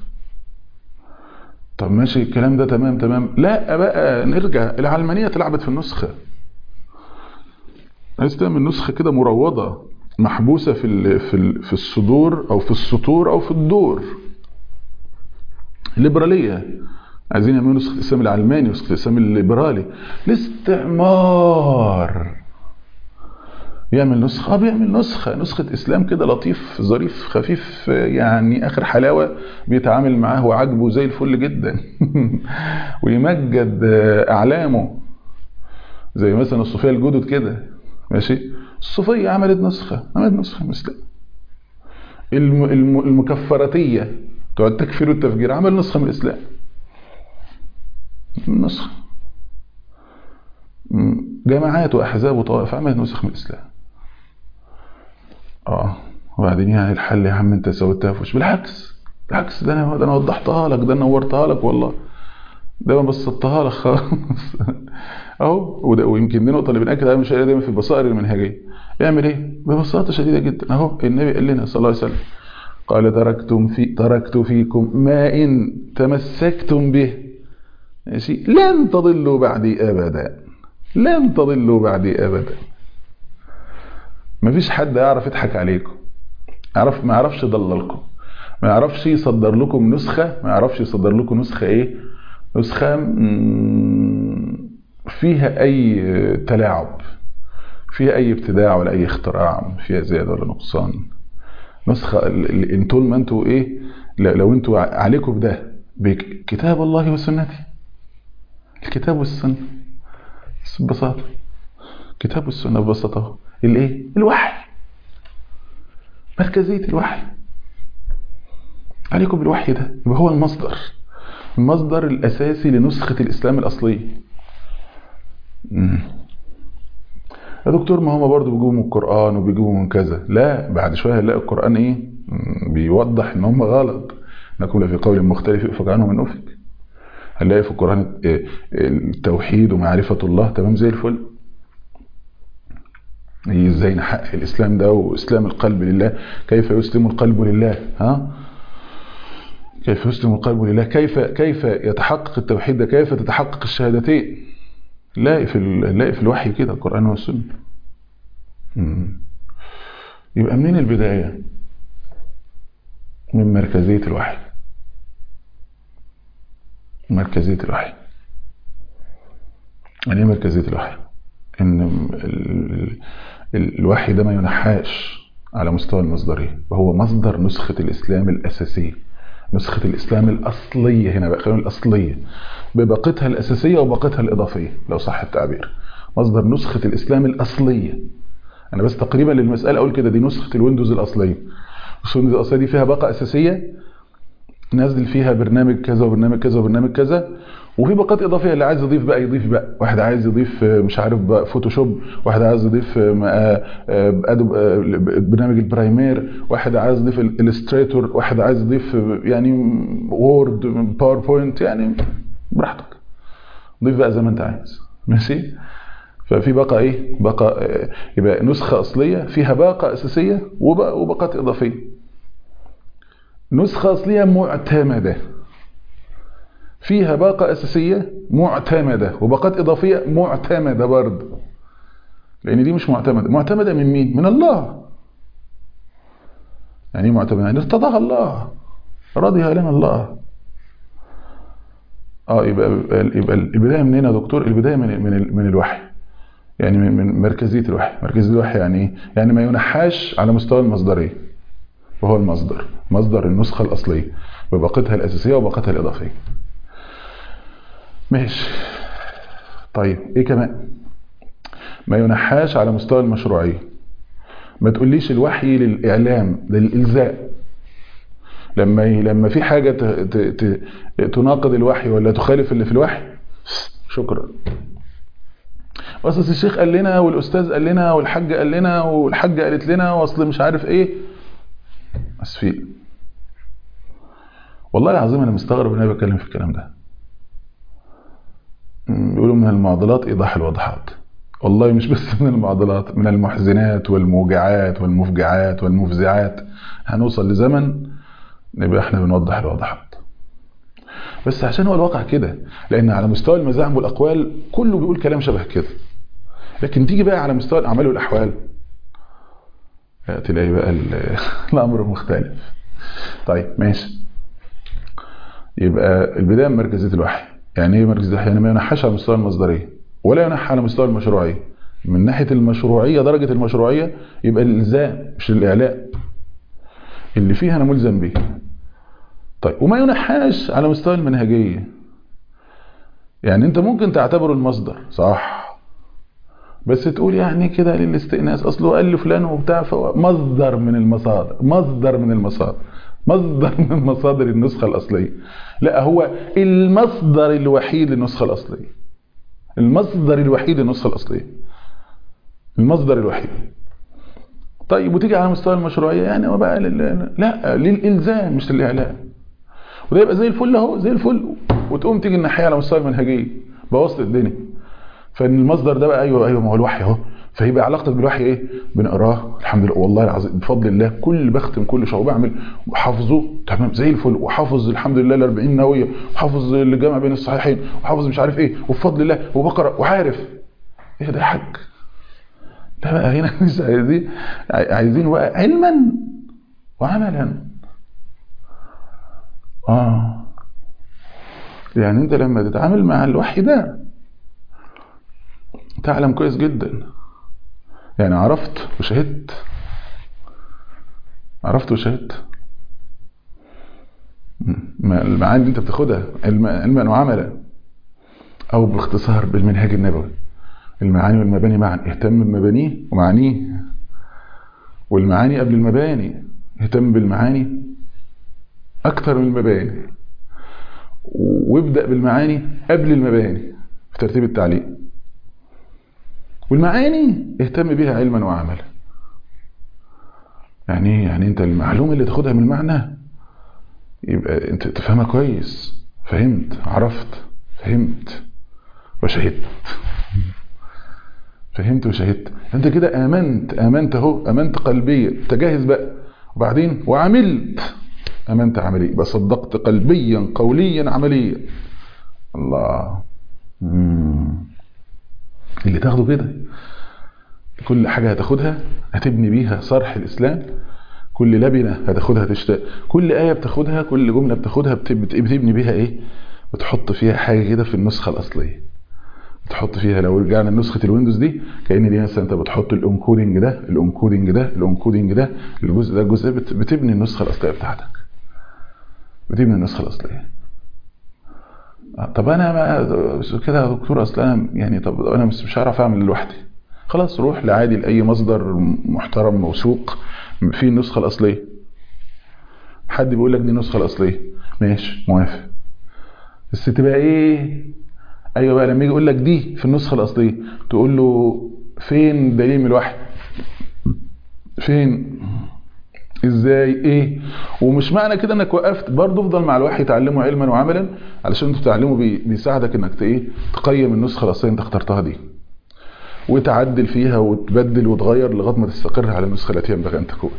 طب ماشي الكلام ده تمام تمام لا بقى نرجع العلمانيه تلعبت في النسخه عايز تعمل نسخة كده مروضة محبوسة في ال في ال في الصدور أو في السطور أو في الدور الليبرالية عايزين يعملوا نسخة الإسلام العلماني نسخة الإسلام الليبرالي الاستعمار يعمل نسخة بيعمل نسخة نسخة إسلام كده لطيف ظريف خفيف يعني آخر حلاوة بيتعامل معاه وعاجبه زي الفل جدا ويمجد أعلامه زي مثلا الصوفية الجدد كده ماشي الصوفية عملت نسخة عملت نسخة من الإسلام المكفراتية بتوع التكفير والتفجير عمل نسخة من الإسلام نسخة جماعات وأحزاب وطوائف عملت نسخ من الإسلام اه وبعدين يعني الحل يا عم انت سويتها فوش بالعكس بالعكس ده انا ده انا وضحتها لك ده انا نورتها لك والله ده انا بسطتها لك خالص اهو ويمكن دي نقطه اللي بناكد عليها مش دايما في البصائر المنهجيه يعمل ايه ببساطه شديده جدا اهو النبي قال لنا صلى الله عليه وسلم قال تركتم في تركت فيكم ما ان تمسكتم به ماشي لن تضلوا بعدي ابدا لن تضلوا بعدي ابدا مفيش حد يعرف يضحك عليكم يعرف ما يعرفش يضللكم ما يعرفش يصدر لكم نسخة ما يعرفش يصدر لكم نسخة ايه نسخة فيها اي تلاعب فيها اي ابتداع ولا اي اختراع فيها زيادة ولا نقصان نسخة ان طول ما انتوا ايه لو انتوا عليكم بده بكتاب الله وسنتي الكتاب والسنة بس ببساطة كتاب والسنة ببساطة الايه الوحي مركزية الوحي عليكم بالوحي ده يبقى هو المصدر المصدر الأساسي لنسخة الإسلام الأصلية يا دكتور ما هم برضه بيجيبوا من القرآن وبيجيبوا من كذا لا بعد شوية هنلاقي القرآن إيه بيوضح إن هم غلط إنكم لفي قول مختلف يؤفك عنه من أفك هنلاقي في القرآن التوحيد ومعرفة الله تمام زي الفل ازاي نحقق الاسلام ده واسلام القلب لله كيف يسلم القلب لله ها كيف يسلم القلب لله كيف كيف يتحقق التوحيد ده كيف تتحقق الشهادتين لاقي في لاقي في الوحي كده القران والسنه يبقى منين البدايه من مركزيه الوحي مركزيه الوحي يعني ايه مركزيه الوحي ان الوحي ده ما ينحاش على مستوى المصدرية وهو مصدر نسخة الإسلام الأساسية نسخة الإسلام الأصلية هنا بقى خلينا الأصلية بباقتها الأساسية وباقتها الإضافية لو صح التعبير مصدر نسخة الإسلام الأصلية أنا بس تقريبا للمسألة أقول كده دي نسخة الويندوز الأصلية الويندوز الأصلية دي فيها باقة أساسية نازل فيها برنامج كذا وبرنامج كذا وبرنامج كذا وفي باقات اضافيه اللي عايز يضيف بقى يضيف بقى واحد عايز يضيف مش عارف بقى فوتوشوب واحد عايز يضيف ادوب برنامج البرايمير واحد عايز يضيف الستريتور واحد عايز يضيف يعني وورد باوربوينت يعني براحتك ضيف بقى زي ما انت عايز ماشي ففي باقه ايه باقه يبقى نسخه اصليه فيها باقه اساسيه وباقات اضافيه نسخه اصليه معتمده فيها باقة أساسية معتمدة وباقات إضافية معتمدة برضه لأن دي مش معتمدة معتمدة من مين؟ من الله يعني ايه معتمدة؟ يعني ارتضاها الله رضيها لنا الله اه يبقى يبقى البداية منين يا دكتور؟ البداية من من من الوحي يعني من مركزية الوحي مركزية الوحي يعني ايه؟ يعني ما ينحاش على مستوى المصدرية وهو المصدر مصدر النسخة الأصلية بباقتها الأساسية وباقتها الإضافية ماشي طيب ايه كمان ما ينحاش على مستوى المشروعية ما تقوليش الوحي للإعلام للإلزاء لما لما في حاجة ت... ت... ت... تناقض الوحي ولا تخالف اللي في الوحي شكرا اصل الشيخ قال لنا والاستاذ قال لنا والحاج قال لنا والحاجه قالت لنا واصل مش عارف ايه اسفين والله العظيم انا مستغرب ان انا بتكلم في الكلام ده بيقولوا من المعضلات ايضاح الواضحات والله مش بس من المعضلات من المحزنات والموجعات والمفجعات والمفزعات هنوصل لزمن نبقى احنا بنوضح الواضحات بس عشان هو الواقع كده لان على مستوى المزاعم والاقوال كله بيقول كلام شبه كده لكن تيجي بقى على مستوى الاعمال والاحوال تلاقي بقى الامر مختلف طيب ماشي يبقى البدايه من مركزيه الوحي يعني ايه مركزيه الوحي يعني ما ينحاش على مستوى المصدريه ولا ينحى على مستوى المشروعيه من ناحيه المشروعيه درجه المشروعيه يبقى الالزام مش الاعلاء اللي فيها انا ملزم به طيب وما ينحاش على مستوى المنهجيه يعني انت ممكن تعتبره المصدر صح بس تقول يعني كده للاستئناس اصله قال لفلان وبتاع فهو مصدر من المصادر مصدر من المصادر مصدر من مصادر النسخة الأصلية لا هو المصدر الوحيد للنسخة الأصلية المصدر الوحيد للنسخة الأصلية المصدر الوحيد طيب وتيجي على مستوى المشروعية يعني هو بقى لل... لا للإلزام مش للإعلام وده يبقى زي الفل اهو زي الفل وتقوم تيجي الناحية على مستوى المنهجية بوظت الدنيا فان المصدر ده بقى ايوه ايوه ما هو الوحي اهو فيبقى علاقتك بالوحي ايه بنقراه الحمد لله والله العظيم بفضل الله كل بختم كل شهر بعمل وحافظه تمام زي الفل وحافظ الحمد لله ال 40 نوويه وحافظ الجمع بين الصحيحين وحافظ مش عارف ايه وبفضل الله وبقرا وعارف ايه ده يا حاج لا بقى هنا مش عايزين عايزين بقى علما وعملا اه يعني انت لما تتعامل مع الوحي ده تعلم كويس جدا يعني عرفت وشهدت عرفت وشهدت المعاني اللي انت بتاخدها علما وعملا او باختصار بالمنهاج النبوي المعاني والمباني معا اهتم بمبانيه ومعانيه والمعاني قبل المباني اهتم بالمعاني اكتر من المباني وابدأ بالمعاني قبل المباني في ترتيب التعليم والمعاني اهتم بها علما وعملا يعني يعني انت المعلومه اللي تاخدها من المعنى يبقى انت تفهمها كويس فهمت عرفت فهمت وشهدت فهمت وشهدت انت كده امنت امنت اهو امنت قلبيا تجهز بقى وبعدين وعملت امنت عمليا يبقى صدقت قلبيا قوليا عمليا الله مم. اللي تاخده كده كل حاجة هتاخدها هتبني بيها صرح الإسلام كل لبنة هتاخدها تشتاق كل آية بتاخدها كل جملة بتاخدها بتبني بيها إيه بتحط فيها حاجة كده في النسخة الأصلية بتحط فيها لو رجعنا لنسخة الويندوز دي كأن دي مثلا أنت بتحط الانكودنج ده الانكودنج ده الانكودنج ده الجزء ده الجزء بتبني النسخة الأصلية بتاعتك بتبني النسخة الأصلية طب انا ما كده يا دكتور اصل انا يعني طب انا مش مش هعرف اعمل لوحدي خلاص روح لعادي لاي مصدر محترم موثوق فيه النسخه الاصليه حد بيقول لك دي النسخه الاصليه ماشي موافق بس تبقى ايه ايوه بقى لما يجي يقول لك دي في النسخه الاصليه تقول له فين دليل من الوحي فين ازاي ايه ومش معنى كده انك وقفت برضه افضل مع الوحي تعلمه علما وعملا علشان انت تعلمه بيساعدك انك ايه تقيم النسخه الاصليه انت اخترتها دي وتعدل فيها وتبدل وتغير لغايه ما تستقر على النسخه التي ينبغي ان تكون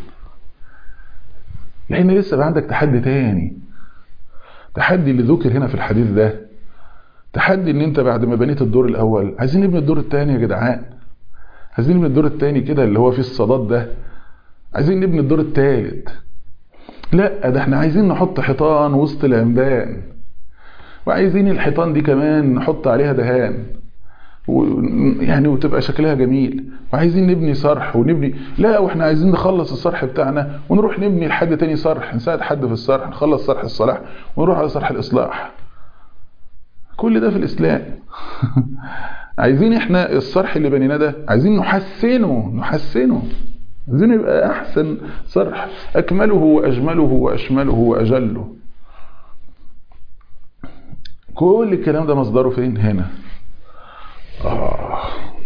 لان لسه بقى عندك تحدي تاني تحدي اللي ذكر هنا في الحديث ده تحدي ان انت بعد ما بنيت الدور الاول عايزين نبني الدور الثاني يا جدعان عايزين نبني الدور الثاني كده اللي هو فيه الصداد ده عايزين نبني الدور الثالث لا ده احنا عايزين نحط حيطان وسط العمدان وعايزين الحيطان دي كمان نحط عليها دهان يعني وتبقى شكلها جميل وعايزين نبني صرح ونبني لا واحنا عايزين نخلص الصرح بتاعنا ونروح نبني لحد تاني صرح نساعد حد في الصرح نخلص صرح الصلاح ونروح على صرح الاصلاح كل ده في الاسلام عايزين احنا الصرح اللي بنيناه ده عايزين نحسنه نحسنه عايزين يبقى احسن صرح اكمله واجمله واشمله واجله كل الكلام ده مصدره فين هنا آه.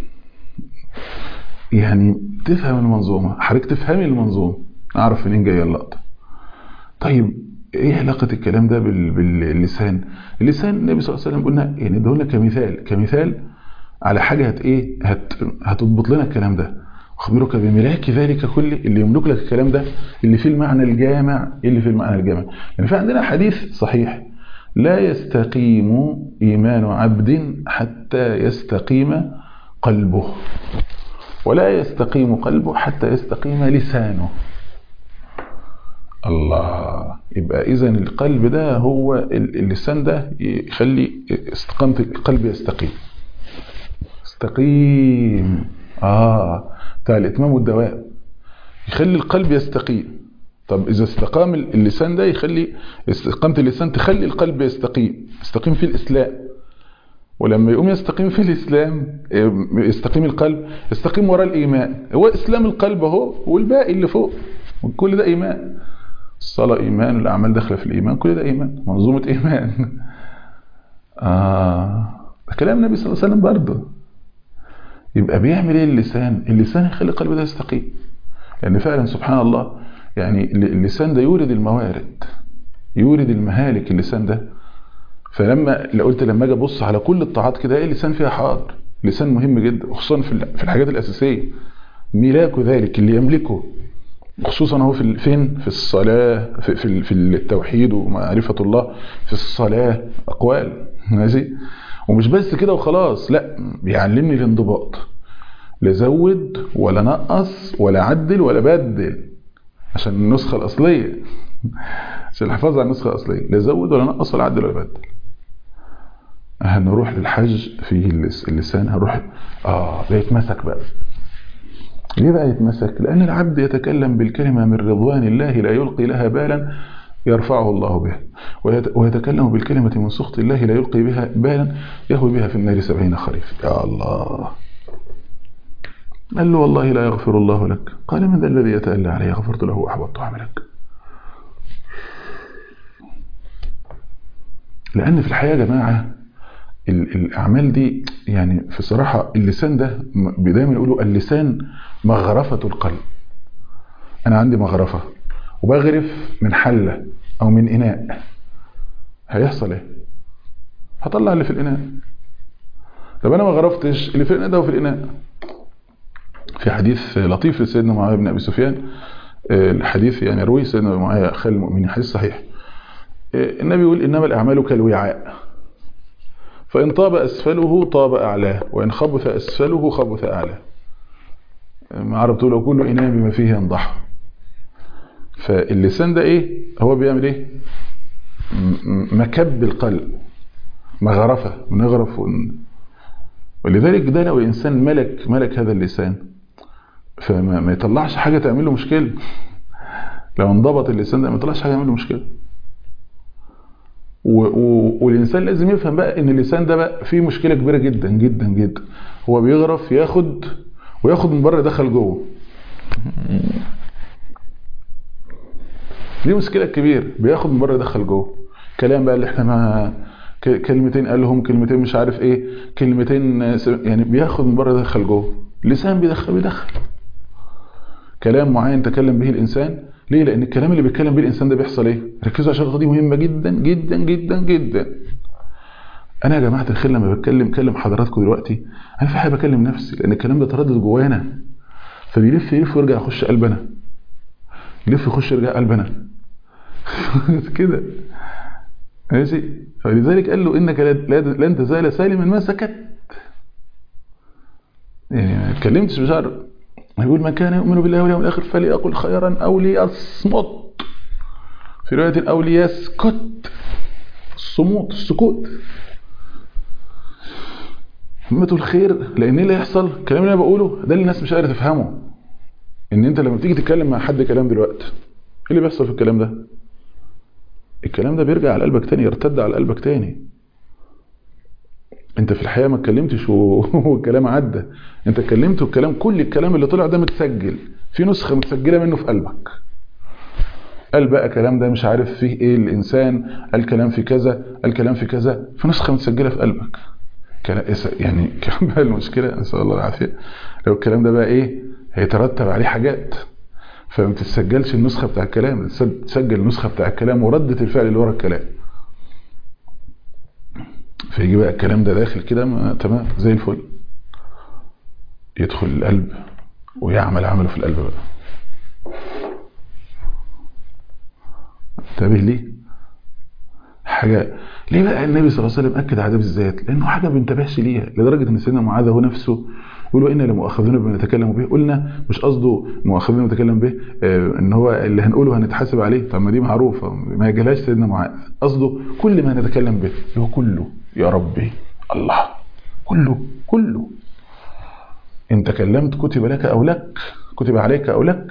يعني تفهم المنظومه حضرتك تفهمي المنظومه اعرف منين جايه اللقطه طيب ايه علاقه الكلام ده بال... باللسان اللسان النبي صلى الله عليه وسلم قلنا يعني ده لنا كمثال كمثال على حاجه هت ايه هت... هتضبط لنا الكلام ده أخبرك بملاك ذلك كله اللي يملك لك الكلام ده اللي فيه المعنى الجامع اللي فيه المعنى الجامع يعني في عندنا حديث صحيح لا يستقيم إيمان عبد حتى يستقيم قلبه ولا يستقيم قلبه حتى يستقيم لسانه الله يبقى اذا القلب ده هو اللسان ده يخلي استقامة القلب يستقيم استقيم اه بتاع الاتمام والدوام يخلي القلب يستقيم طب اذا استقام اللسان ده يخلي استقامة اللسان تخلي القلب يستقيم يستقيم في الاسلام ولما يقوم يستقيم في الاسلام يستقيم القلب يستقيم وراء الايمان هو اسلام القلب اهو والباقي اللي فوق كل ده ايمان الصلاة إيمان والأعمال داخلة في الإيمان كل ده إيمان منظومة إيمان آه ده كلام النبي صلى الله عليه وسلم برضه يبقى بيعمل إيه اللسان اللسان يخلي القلب ده يستقيم لأن فعلا سبحان الله يعني اللسان ده يورد الموارد يورد المهالك اللسان ده فلما لو قلت لما اجي ابص على كل الطاعات كده ايه اللسان فيها حاضر لسان مهم جدا وخصوصا في الحاجات الاساسيه ملاك ذلك اللي يملكه خصوصا هو في فين في الصلاة في, في, في التوحيد ومعرفة الله في الصلاة أقوال ماشي ومش بس كده وخلاص لا بيعلمني الانضباط لا زود ولا نقص ولا عدل ولا بدل عشان النسخة الأصلية عشان الحفاظ على النسخة الأصلية لا زود ولا نقص ولا عدل ولا بدل هنروح للحج في اللسان هنروح اه بيتمسك بقى ليه بقى يتمسك لأن العبد يتكلم بالكلمة من رضوان الله لا يلقي لها بالا يرفعه الله بها ويتكلم بالكلمة من سخط الله لا يلقي بها بالا يهوي بها في النار سبعين خريف يا الله قال له والله لا يغفر الله لك قال من ذا الذي يتألى عليه غفرت له وأحبطت عملك لأن في الحياة يا جماعة الأعمال دي يعني في صراحة اللسان ده دايما يقولوا اللسان مغرفة القلب أنا عندي مغرفة وبغرف من حلة أو من إناء هيحصل إيه؟ هطلع اللي في الإناء طب أنا ما غرفتش اللي في الإناء ده وفي الإناء في حديث لطيف لسيدنا معاوية بن أبي سفيان الحديث يعني روي سيدنا معاوية خال المؤمنين حديث صحيح النبي يقول إنما الأعمال كالوعاء فإن طاب أسفله طاب أعلاه وإن خبث أسفله خبث أعلاه ما عرفت لو كل إناء بما فيه ينضح فاللسان ده إيه هو بيعمل إيه مكب القلب مغرفة ونغرف ون... ولذلك ده لو إنسان ملك ملك هذا اللسان فما ما يطلعش حاجة تعمل له مشكلة لو انضبط اللسان ده ما يطلعش حاجة تعمل له مشكلة و... و... والإنسان لازم يفهم بقى إن اللسان ده بقى فيه مشكلة كبيرة جدا جدا جدا هو بيغرف ياخد وياخد من بره يدخل جوه دي مشكلة كبيرة بياخد من بره يدخل جوه كلام بقى اللي احنا ما كلمتين قالهم كلمتين مش عارف ايه كلمتين يعني بياخد من بره يدخل جوه لسان بيدخل بيدخل كلام معين تكلم به الانسان ليه لان الكلام اللي بيتكلم به الانسان ده بيحصل ايه ركزوا عشان النقطه دي مهمه جدا جدا جدا جدا انا يا جماعه الخير لما بتكلم كلم حضراتكم دلوقتي انا في حاجه بكلم نفسي لان الكلام ده تردد جوانا فبيلف يلف ويرجع يخش قلبنا يلف يخش يرجع قلبنا كده ماشي فلذلك قال له انك لن تزال سالما ما سكت يعني ما اتكلمتش بشعر يقول من كان يؤمن بالله واليوم الاخر فليقل خيرا او ليصمت في روايه او ليسكت الصموت السكوت همة الخير لان ايه اللي هيحصل الكلام اللي انا بقوله ده اللي الناس مش قادره تفهمه ان انت لما تيجي تتكلم مع حد كلام دلوقتي ايه اللي بيحصل في الكلام ده الكلام ده بيرجع على قلبك تاني يرتد على قلبك تاني انت في الحقيقه ما اتكلمتش والكلام عدى انت اتكلمت والكلام كل الكلام اللي طلع ده متسجل في نسخه متسجله منه في قلبك قال بقى كلام ده مش عارف فيه ايه الانسان الكلام في كذا الكلام في كذا في نسخه متسجله في قلبك يعني كان بقى المشكله نسال الله العافيه لو الكلام ده بقى ايه هيترتب عليه حاجات فما تتسجلش النسخه بتاع الكلام تسجل النسخه بتاع الكلام وردة الفعل اللي ورا الكلام فيجي بقى الكلام ده داخل كده تمام زي الفل يدخل القلب ويعمل عمله في القلب بقى انتبه ليه حاجة ليه بقى النبي صلى الله عليه وسلم اكد على ده بالذات لانه حاجه ما بينتبهش ليها لدرجه ان سيدنا معاذ هو نفسه يقول إنا لمؤاخذون بما نتكلم به قلنا مش قصده مؤاخذون بما نتكلم به آه، ان هو اللي هنقوله هنتحاسب عليه طب ما دي معروفه ما يجيلهاش سيدنا معاذ قصده كل ما نتكلم به اللي هو كله يا ربي الله كله كله ان تكلمت كتب لك او لك كتب عليك او لك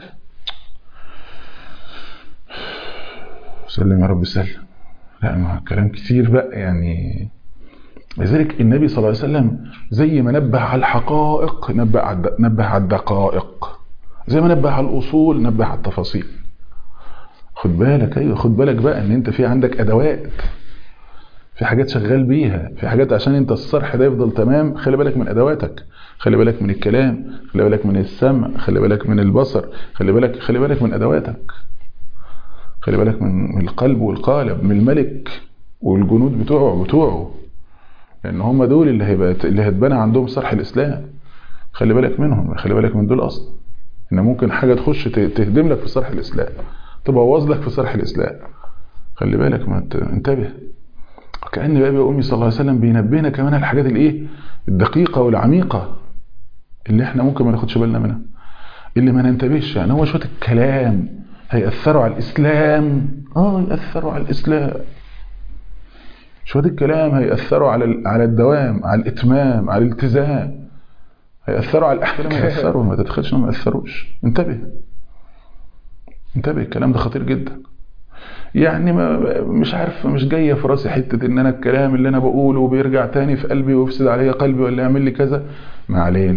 سلم يا رب سلم لا ما كلام كتير بقى يعني لذلك النبي صلى الله عليه وسلم زي ما نبه على الحقائق نبه على الد- نبه على الدقائق زي ما نبه على الاصول نبه على التفاصيل خد بالك ايوه خد بالك بقى ان انت في عندك ادوات في حاجات شغال بيها في حاجات عشان انت الصرح ده يفضل تمام خلي بالك من ادواتك خلي بالك من الكلام خلي بالك من السمع خلي بالك من البصر خلي بالك خلي بالك من ادواتك خلي بالك من من القلب والقالب من الملك والجنود بتوعه بتوعه لان هم دول اللي هيبقى اللي هتبنى عندهم صرح الاسلام خلي بالك منهم خلي بالك من دول اصلا ان ممكن حاجه تخش ت- تهدم لك في صرح الاسلام تبوظ لك في صرح الاسلام خلي بالك ما ت- انتبه كأن بقى أمي صلى الله عليه وسلم بينبهنا كمان على الحاجات الايه الدقيقة والعميقة اللي احنا ممكن ما ناخدش بالنا منها اللي ما ننتبهش يعني هو شوية الكلام هيأثروا على الإسلام اه يأثروا على الإسلام شوية الكلام هيأثروا على ال- على الدوام على الإتمام على الالتزام هيأثروا على الأحكام هيأثروا ما تتخيلش انهم ما يأثروش انتبه انتبه الكلام ده خطير جدا يعني ما مش عارف مش جايه في راسي حته ان انا الكلام اللي انا بقوله بيرجع تاني في قلبي ويفسد عليا قلبي ولا يعمل لي كذا ما علينا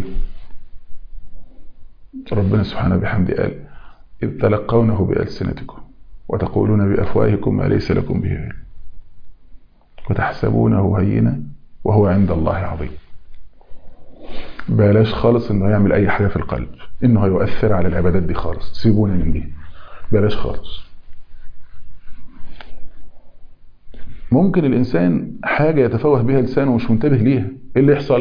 ربنا سبحانه بحمده قال إذ تلقونه بألسنتكم وتقولون بأفواهكم ما ليس لكم به علم وتحسبونه هينا وهو عند الله عظيم بلاش خالص انه يعمل اي حاجه في القلب انه هيؤثر على العبادات دي خالص سيبونا من دي بلاش خالص ممكن الإنسان حاجة يتفوه بها لسانه ومش منتبه ليها إيه اللي يحصل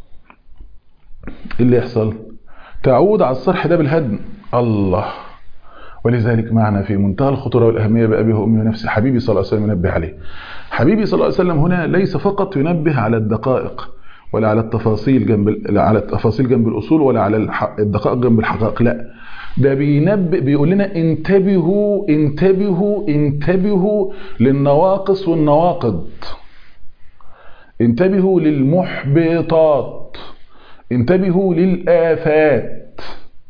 إيه اللي يحصل تعود على الصرح ده بالهدم الله ولذلك معنا في منتهى الخطورة والأهمية بأبي وأمي ونفسي حبيبي صلى الله عليه وسلم ينبه عليه حبيبي صلى الله عليه وسلم هنا ليس فقط ينبه على الدقائق ولا على التفاصيل جنب ال- على التفاصيل جنب الأصول ولا على الح- الدقائق جنب الحقائق لا ده بينبه بيقول لنا انتبهوا انتبهوا انتبهوا للنواقص والنواقض انتبهوا للمحبطات انتبهوا للآفات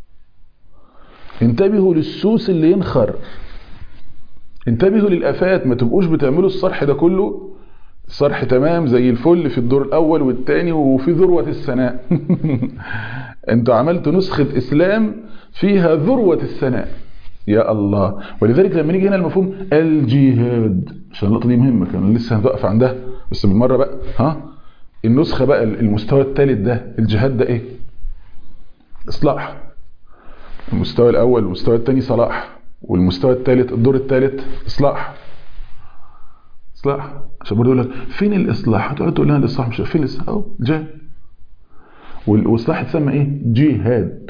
انتبهوا للسوس اللي ينخر انتبهوا للآفات ما تبقوش بتعملوا الصرح ده كله الصرح تمام زي الفل في الدور الأول والثاني وفي ذروة السناء انتوا عملتوا نسخة إسلام فيها ذروة السناء يا الله ولذلك لما نيجي هنا المفهوم الجهاد عشان النقطة دي مهمة كان لسه هنوقف عندها بس بالمرة بقى ها النسخة بقى المستوى الثالث ده الجهاد ده ايه اصلاح المستوى الاول والمستوى الثاني صلاح والمستوى الثالث الدور الثالث اصلاح اصلاح عشان برضه يقول لك فين الاصلاح هتقعد تقول لها الاصلاح مش فين الاصلاح اهو جهاد والاصلاح يتسمى ايه جهاد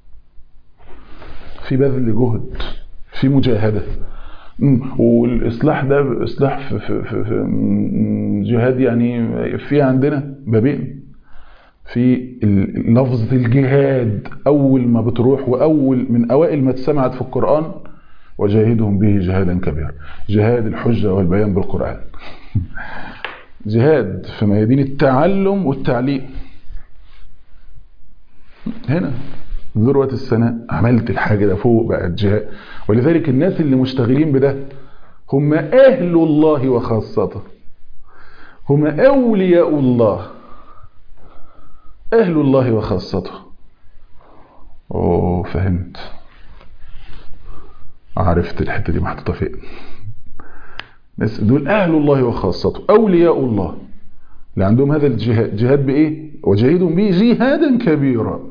في بذل جهد في مجاهده مم. والاصلاح ده اصلاح في, في, في, في مم، جهاد يعني في عندنا بابين في ال- لفظ الجهاد اول ما بتروح واول من اوائل ما اتسمعت في القران وجاهدهم به جهادا كبيرا جهاد الحجه والبيان بالقران جهاد في ميادين التعلم والتعليم هنا ذروة السنة عملت الحاجة ده فوق بقى الجهاد ولذلك الناس اللي مشتغلين بده هم أهل الله وخاصته هم أولياء الله أهل الله وخاصته أوه فهمت عرفت الحتة دي محطوطة فين ناس دول أهل الله وخاصته أولياء الله اللي عندهم هذا الجهاد جهاد بإيه وجاهدهم به جهادا كبيرا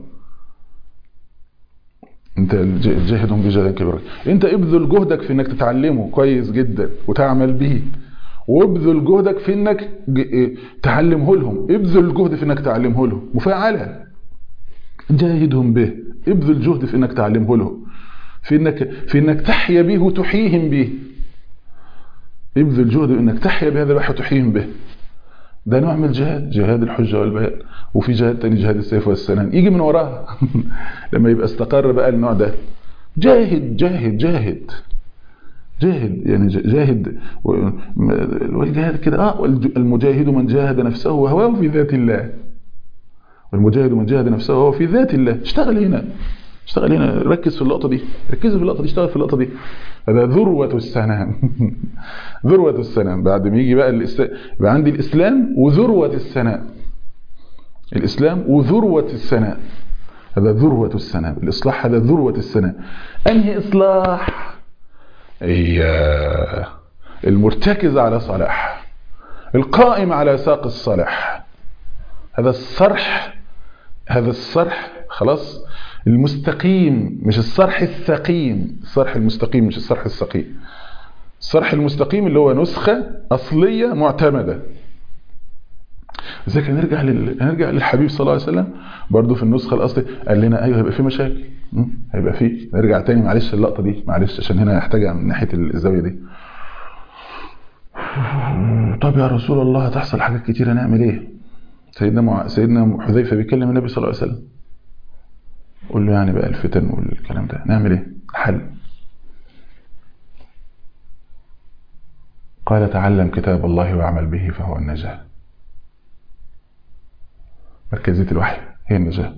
انت الج- جاهدهم بجهادا كبيرا انت ابذل جهدك في انك تتعلمه كويس جدا وتعمل به وابذل جهدك في انك ج- اه تعلمه لهم ابذل الجهد في انك تعلمه لهم مفاعله جاهدهم به ابذل جهد في انك تعلمه لهم في انك في انك تحيا به وتحييهم به ابذل جهد انك تحيا بهذا الوحي وتحييهم به ده نوع من الجهاد جهاد الحجة والبيان وفي جهاد تاني جهاد السيف والسنان يجي من وراها لما يبقى استقر بقى النوع ده جاهد جاهد جاهد جاهد يعني جاهد والجهاد كده اه المجاهد من جاهد نفسه وهواه في ذات الله والمجاهد من جاهد نفسه وهو في ذات الله اشتغل هنا اشتغل هنا ركز في اللقطة دي ركز في اللقطة دي اشتغل في اللقطة دي هذا ذروة السنام ذروة السنام بعد ما يجي بقى الإسلام يبقى عندي الإسلام وذروة السنام الإسلام وذروة السنام هذا ذروة السنام الإصلاح هذا ذروة السنام أنهي إصلاح إياه المرتكز على صلاح القائم على ساق الصلاح هذا الصرح هذا الصرح خلاص المستقيم مش الصرح الثقيم الصرح المستقيم مش الصرح السقيم الصرح المستقيم اللي هو نسخة أصلية معتمدة لذلك هنرجع لل... هنرجع للحبيب صلى الله عليه وسلم برضه في النسخة الأصلية قال لنا أيوه هيبقى في مشاكل هيبقى في نرجع تاني معلش اللقطة دي معلش عشان هنا هحتاجها من ناحية الزاوية دي طب يا رسول الله هتحصل حاجات كتيرة نعمل ايه سيدنا مع... سيدنا حذيفة بيكلم النبي صلى الله عليه وسلم قول له يعني بقى الفتن والكلام ده نعمل ايه حل قال تعلم كتاب الله واعمل به فهو النجاة مركزية الوحي هي النجاة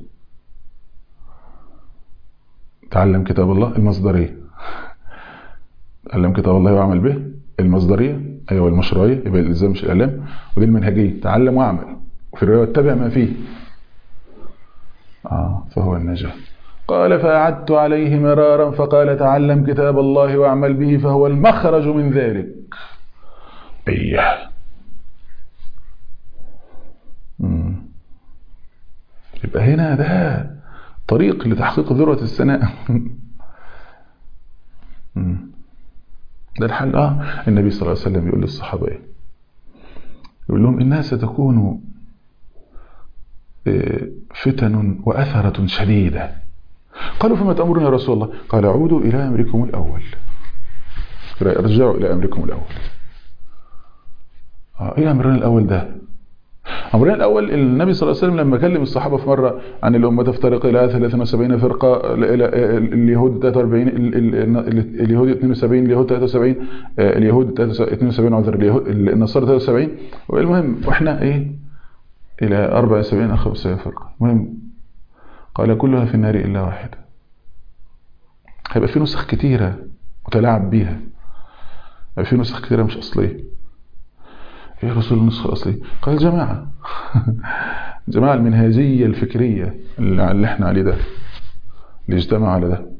تعلم كتاب الله المصدرية تعلم كتاب الله واعمل به المصدرية أيوة المشروعية يبقى الإلزام مش الإعلام ودي المنهجية تعلم واعمل وفي الرواية اتبع ما فيه آه فهو النجاة قال فأعدت عليه مرارا فقال تعلم كتاب الله واعمل به فهو المخرج من ذلك أيه يبقى هنا ده طريق لتحقيق ذروة السناء ده الحل اه النبي صلى الله عليه وسلم يقول للصحابة ايه يقول لهم إنها ستكون فتن وأثرة شديدة قالوا فما تأمرون يا رسول الله قال عودوا إلى أمركم الأول ارجعوا إلى أمركم الأول آه إيه أمرنا الأول ده أمرنا الأول النبي صلى الله عليه وسلم لما كلم الصحابة في مرة عن الأمة تفترق إلى 73 فرقة اليهود 43 اليهود 72 اليهود 73 اليهود 72 عذر النصارى 73 والمهم واحنا ايه إلى 74 أو 75 فرقة المهم قال كلها في النار إلا واحدة هيبقى في نسخ كتيرة متلاعب بيها هيبقى في نسخ كتيرة مش أصلية ايه رسول النسخة الأصلية قال جماعة جماعة المنهاجية الفكرية اللي احنا عليه ده اللي اجتمع على ده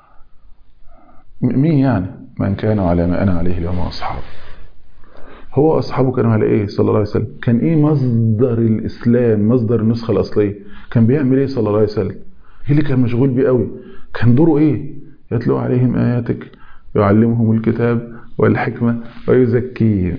مين يعني من كان على ما أنا عليه اليوم وأصحابه هو أصحابه كانوا على إيه صلى الله عليه وسلم كان إيه مصدر الإسلام مصدر النسخة الأصلية كان بيعمل إيه صلى الله عليه وسلم إيه اللي كان مشغول بيه قوي كان دوره إيه يتلو عليهم آياتك يعلمهم الكتاب والحكمة ويزكيهم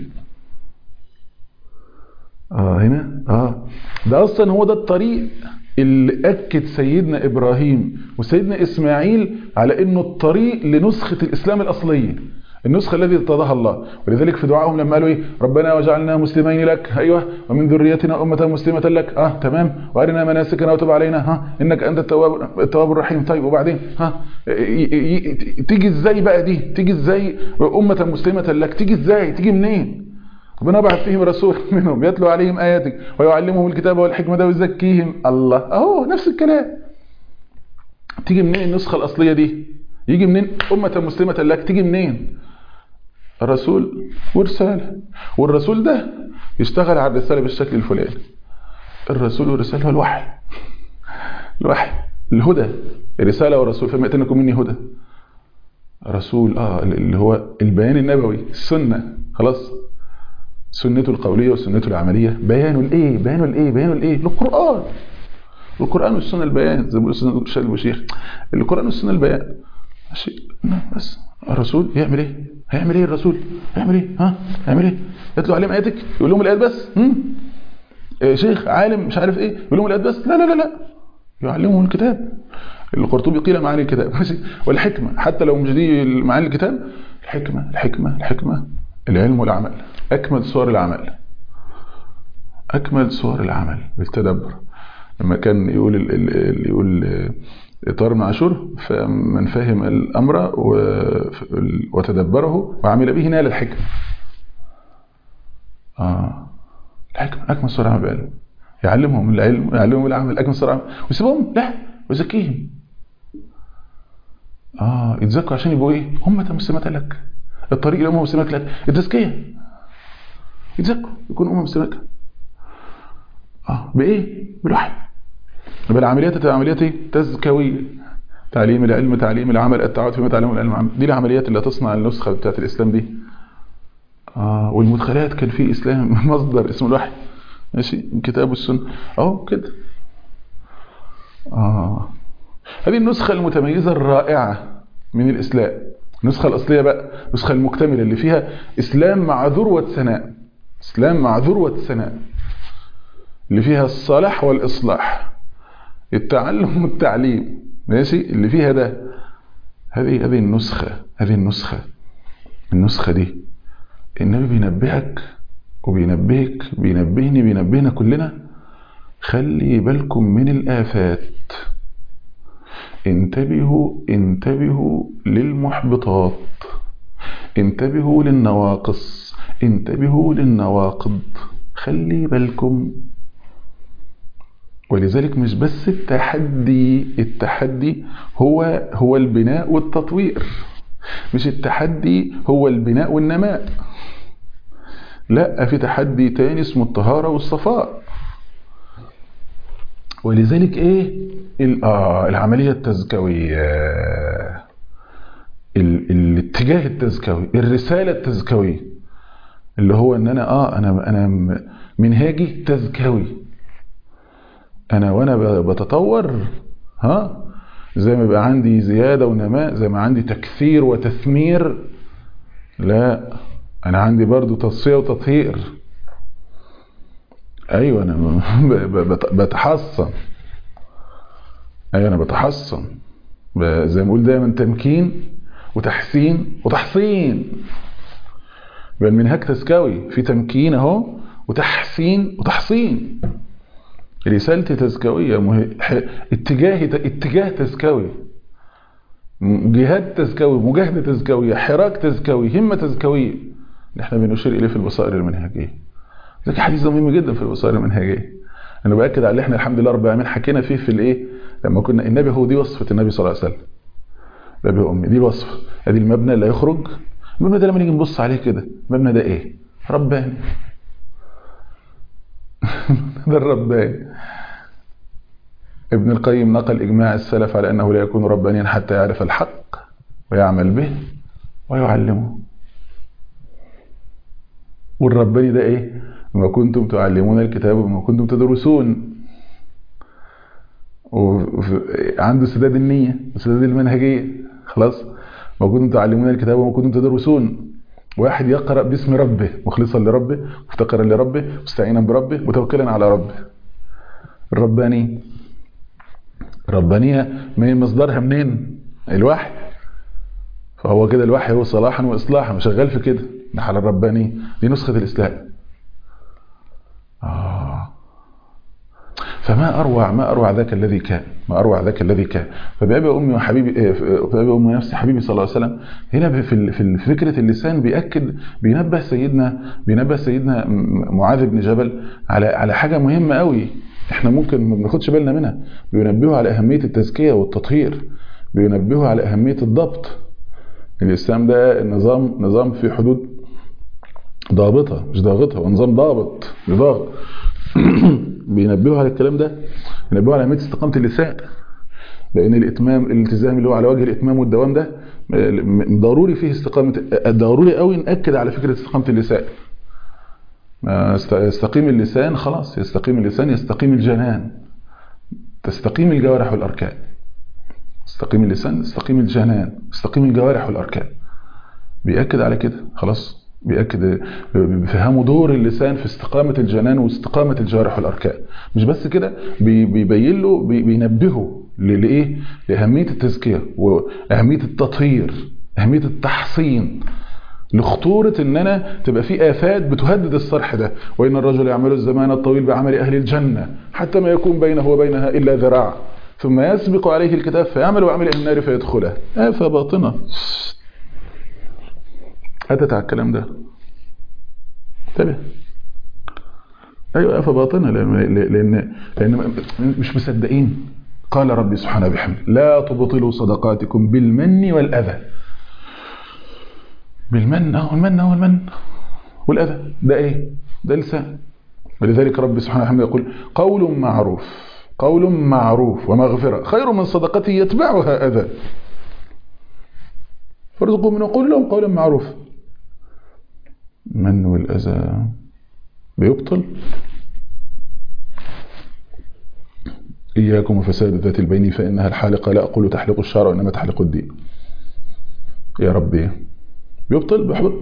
آه هنا آه ده أصلا هو ده الطريق اللي أكد سيدنا إبراهيم وسيدنا إسماعيل على أنه الطريق لنسخة الإسلام الأصلية النسخة الذي ارتضاها الله ولذلك في دعائهم لما قالوا ايه ربنا وجعلنا مسلمين لك ايوه ومن ذريتنا امه مسلمه لك اه تمام وارنا مناسكنا وتب علينا ها انك انت التواب التواب الرحيم طيب وبعدين ها تيجي ازاي بقى دي تيجي ازاي امه مسلمه لك تيجي ازاي تيجي منين ربنا بعث فيهم رسول منهم يتلو عليهم اياتك ويعلمهم الكتاب والحكمه ويزكيهم الله اهو نفس الكلام تيجي منين النسخه الاصليه دي يجي منين امه مسلمه لك تيجي منين الرسول ورسالة والرسول ده يشتغل على الرسالة بالشكل الفلاني الرسول والرسالة هو الوحي الوحي الهدى الرسالة والرسول فما يأتنكم مني هدى رسول اه اللي هو البيان النبوي السنة خلاص سنته القولية وسنته العملية بيانه الايه بيانه الايه بيانه الايه للقرآن القرآن والسنة البيان زي ما بيقول سنة الشيخ البشيخ القرآن والسنة البيان ماشي بس الرسول يعمل ايه هيعمل ايه الرسول هيعمل ايه ها هيعمل ايه يتلو عليهم اياتك يقول لهم الايات بس هم إيه شيخ عالم مش عارف ايه يقول لهم الايات بس لا لا لا لا يعلمهم الكتاب القرطبي قيل معاني الكتاب ماشي والحكمه حتى لو مش دي معاني الكتاب الحكمه الحكمه الحكمه العلم والعمل أكمل صور العمل أكمل صور العمل بالتدبر لما كان يقول ال ال يقول طار بن عاشور فمن فهم الأمر وتدبره وعمل به نال الحكم آه الحكم أكمل صور العمل بعلم يعلمهم العلم يعلمهم العمل أكمل صور العمل ويسيبهم لا ويزكيهم آه يتزكوا عشان يبقوا إيه هم مسلمات لك الطريق اللي هم مسلمات لك التزكية يتزكوا يكونوا هم مسلمات اه بايه بالوحي يبقى العمليات تبقى عمليات ايه تزكويه تعليم العلم تعليم العمل التعاون فيما تعلمه العلم العمل دي العمليات اللي تصنع النسخه بتاعت الاسلام دي اه والمدخلات كان في اسلام مصدر اسمه الوحي ماشي الكتاب والسنه اهو كده اه هذه النسخه المتميزه الرائعه من الاسلام النسخه الاصليه بقى النسخه المكتمله اللي فيها اسلام مع ذروه سناء اسلام مع ذروه سناء اللي فيها الصلاح والإصلاح التعلم والتعليم ماشي اللي فيها ده هذه هذه النسخة هذه النسخة النسخة دي النبي بينبهك وبينبهك بينبهني بينبهنا كلنا خلي بالكم من الآفات انتبهوا انتبهوا للمحبطات انتبهوا للنواقص انتبهوا للنواقض خلي بالكم ولذلك مش بس التحدي التحدي هو هو البناء والتطوير مش التحدي هو البناء والنماء لا في تحدي تاني اسمه الطهارة والصفاء ولذلك ايه آه العملية التزكوية ال الاتجاه التزكوي الرسالة التزكوية اللي هو ان انا اه انا انا منهاجي تزكوي انا وانا بتطور ها زي ما يبقى عندي زياده ونماء زي ما عندي تكثير وتثمير لا انا عندي برضو تصفيه وتطهير ايوه انا بتحصن ايوه انا بتحصن زي ما بقول دايما تمكين وتحسين وتحصين يبقى المنهاج تزكوي في تمكين اهو وتحسين وتحصين رسالتي تزكوية مه... اتجاه اتجاه تزكوي جهاد تزكوي مجاهدة تزكوية حراك تزكوي همة تزكوية احنا بنشير اليه في البصائر المنهجية ذلك حديث مهم جدا في البصائر المنهجية انا باكد على اللي احنا الحمد لله رب العالمين حكينا فيه في الايه لما كنا النبي هو دي وصفة النبي صلى الله عليه وسلم بابي امي دي وصفة ادي المبنى اللي هيخرج المبنى ده لما نيجي نبص عليه كده المبنى ده ايه رباني ده الرباني ابن القيم نقل إجماع السلف على أنه لا يكون ربانيا حتى يعرف الحق ويعمل به ويعلمه والرباني ده إيه ما كنتم تعلمون الكتاب وما كنتم تدرسون وعنده سداد النية وسداد المنهجية خلاص ما كنتم تعلمون الكتاب وما كنتم تدرسون واحد يقرأ باسم ربه مخلصا لربه مفتقرا لربه مستعينا بربه متوكلا على ربه الرباني ربانية من مصدرها منين الوحي فهو كده الوحي هو صلاحا وإصلاحا شغال في كده على الرباني دي نسخة الإسلام آه. فما أروع ما أروع ذاك الذي كان ما أروع ذاك الذي كان فبأبي أمي وحبيبي فبأبي أمي نفسي حبيبي صلى الله عليه وسلم هنا في في فكرة اللسان بيأكد بينبه سيدنا بينبه سيدنا معاذ بن جبل على على حاجة مهمة قوي احنا ممكن ما بناخدش بالنا منها بينبهوا على أهمية التزكية والتطهير بينبهوا على أهمية الضبط الإسلام ده نظام نظام في حدود ضابطة مش ضاغطة ونظام ضابط ضاغط بينبهوا على الكلام ده بينبهوا على أهمية استقامة اللسان لأن الإتمام الالتزام اللي هو على وجه الإتمام والدوام ده ضروري فيه استقامة ضروري قوي نأكد على فكرة استقامة اللسان يستقيم اللسان خلاص يستقيم اللسان يستقيم الجنان تستقيم الجوارح والأركان استقيم اللسان استقيم الجنان استقيم الجوارح والأركان بيأكد على كده خلاص بيأكد بيفهموا دور اللسان في استقامة الجنان واستقامة الجوارح والأركان مش بس كده بيبين له بينبهه لإيه لأهمية التزكية وأهمية التطهير أهمية التحصين لخطورة ان انا تبقى في افات بتهدد الصرح ده وان الرجل يعمل الزمان الطويل بعمل اهل الجنة حتى ما يكون بينه وبينها الا ذراع ثم يسبق عليه الكتاب فيعمل وعمل اهل النار فيدخلها آفة باطنة أتت على الكلام ده انتبه ايوه آفة باطنة لان لان لان مش مصدقين قال ربي سبحانه بحمده لا تبطلوا صدقاتكم بالمن والاذى بالمن اهو المن اهو المن والاذى ده ايه ده لسان ولذلك ربي سبحانه وتعالى يقول قول معروف قول معروف ومغفرة خير من صدقة يتبعها أذى فارزقوا من وقول لهم قولا معروفا من والأذى بيبطل إياكم وفساد ذات البين فإنها الحالقة لا أقول تحلق الشعر وإنما تحلق الدين يا ربي بيبطل بيحبط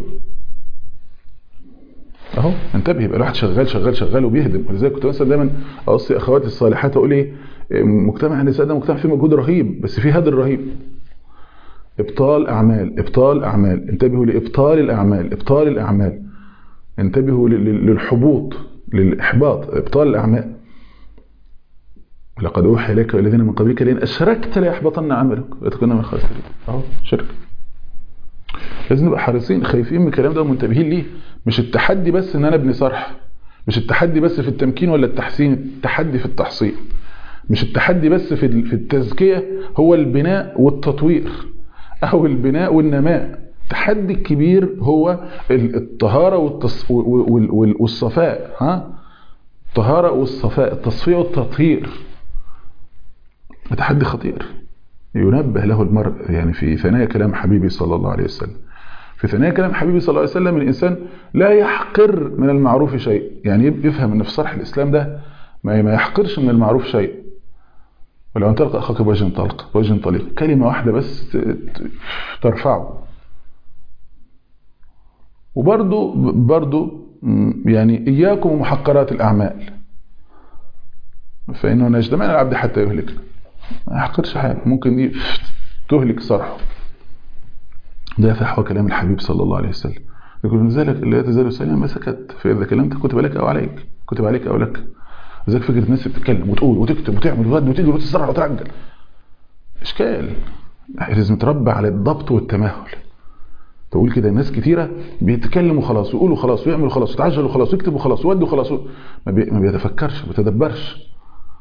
اهو انتبه يبقى الواحد شغال شغال شغال وبيهدم ولذلك كنت مثلا دايما اوصي اخواتي الصالحات اقول ايه مجتمع النساء ده مجتمع فيه مجهود رهيب بس فيه هدر رهيب ابطال اعمال ابطال اعمال انتبهوا لابطال الاعمال ابطال الاعمال انتبهوا للحبوط للاحباط ابطال الاعمال لقد اوحي اليك والذين من قبلك لئن اشركت ليحبطن عملك وتكون من الخاسرين اهو شرك لازم نبقى حريصين خايفين من الكلام ده ومنتبهين ليه مش التحدي بس ان انا ابني صرح مش التحدي بس في التمكين ولا التحسين التحدي في التحصيل مش التحدي بس في في التزكيه هو البناء والتطوير او البناء والنماء التحدي الكبير هو الطهاره والتص... والصفاء ها الطهاره والصفاء التصفيه والتطهير تحدي خطير ينبه له المرء يعني في ثنايا كلام حبيبي صلى الله عليه وسلم في ثنايا كلام حبيبي صلى الله عليه وسلم الإنسان لا يحقر من المعروف شيء يعني يفهم أن في صرح الإسلام ده ما يحقرش من المعروف شيء ولو أن تلقى أخاك بوجه طلق بوجه طليق كلمة واحدة بس ترفعه وبرضو برضو يعني إياكم ومحقرات الأعمال فإنه نجتمع العبد حتى يهلكنا ما يحقرش حاجة ممكن دي تهلك صرحه ده فحوى كلام الحبيب صلى الله عليه وسلم يقول من ذلك لا تزال سالما ما سكت فإذا كلمت كتب لك أو عليك كتب عليك أو لك ذلك فكرة الناس بتتكلم وتقول وتكتب وتعمل وتغني وتجري وتتسرع وتعجل إشكال لازم تربى على الضبط والتمهل تقول كده ناس كتيرة بيتكلموا خلاص ويقولوا خلاص ويعملوا خلاص ويتعجلوا خلاص ويكتبوا خلاص ويودوا خلاص ما, بي... ما بيتفكرش ما بيتدبرش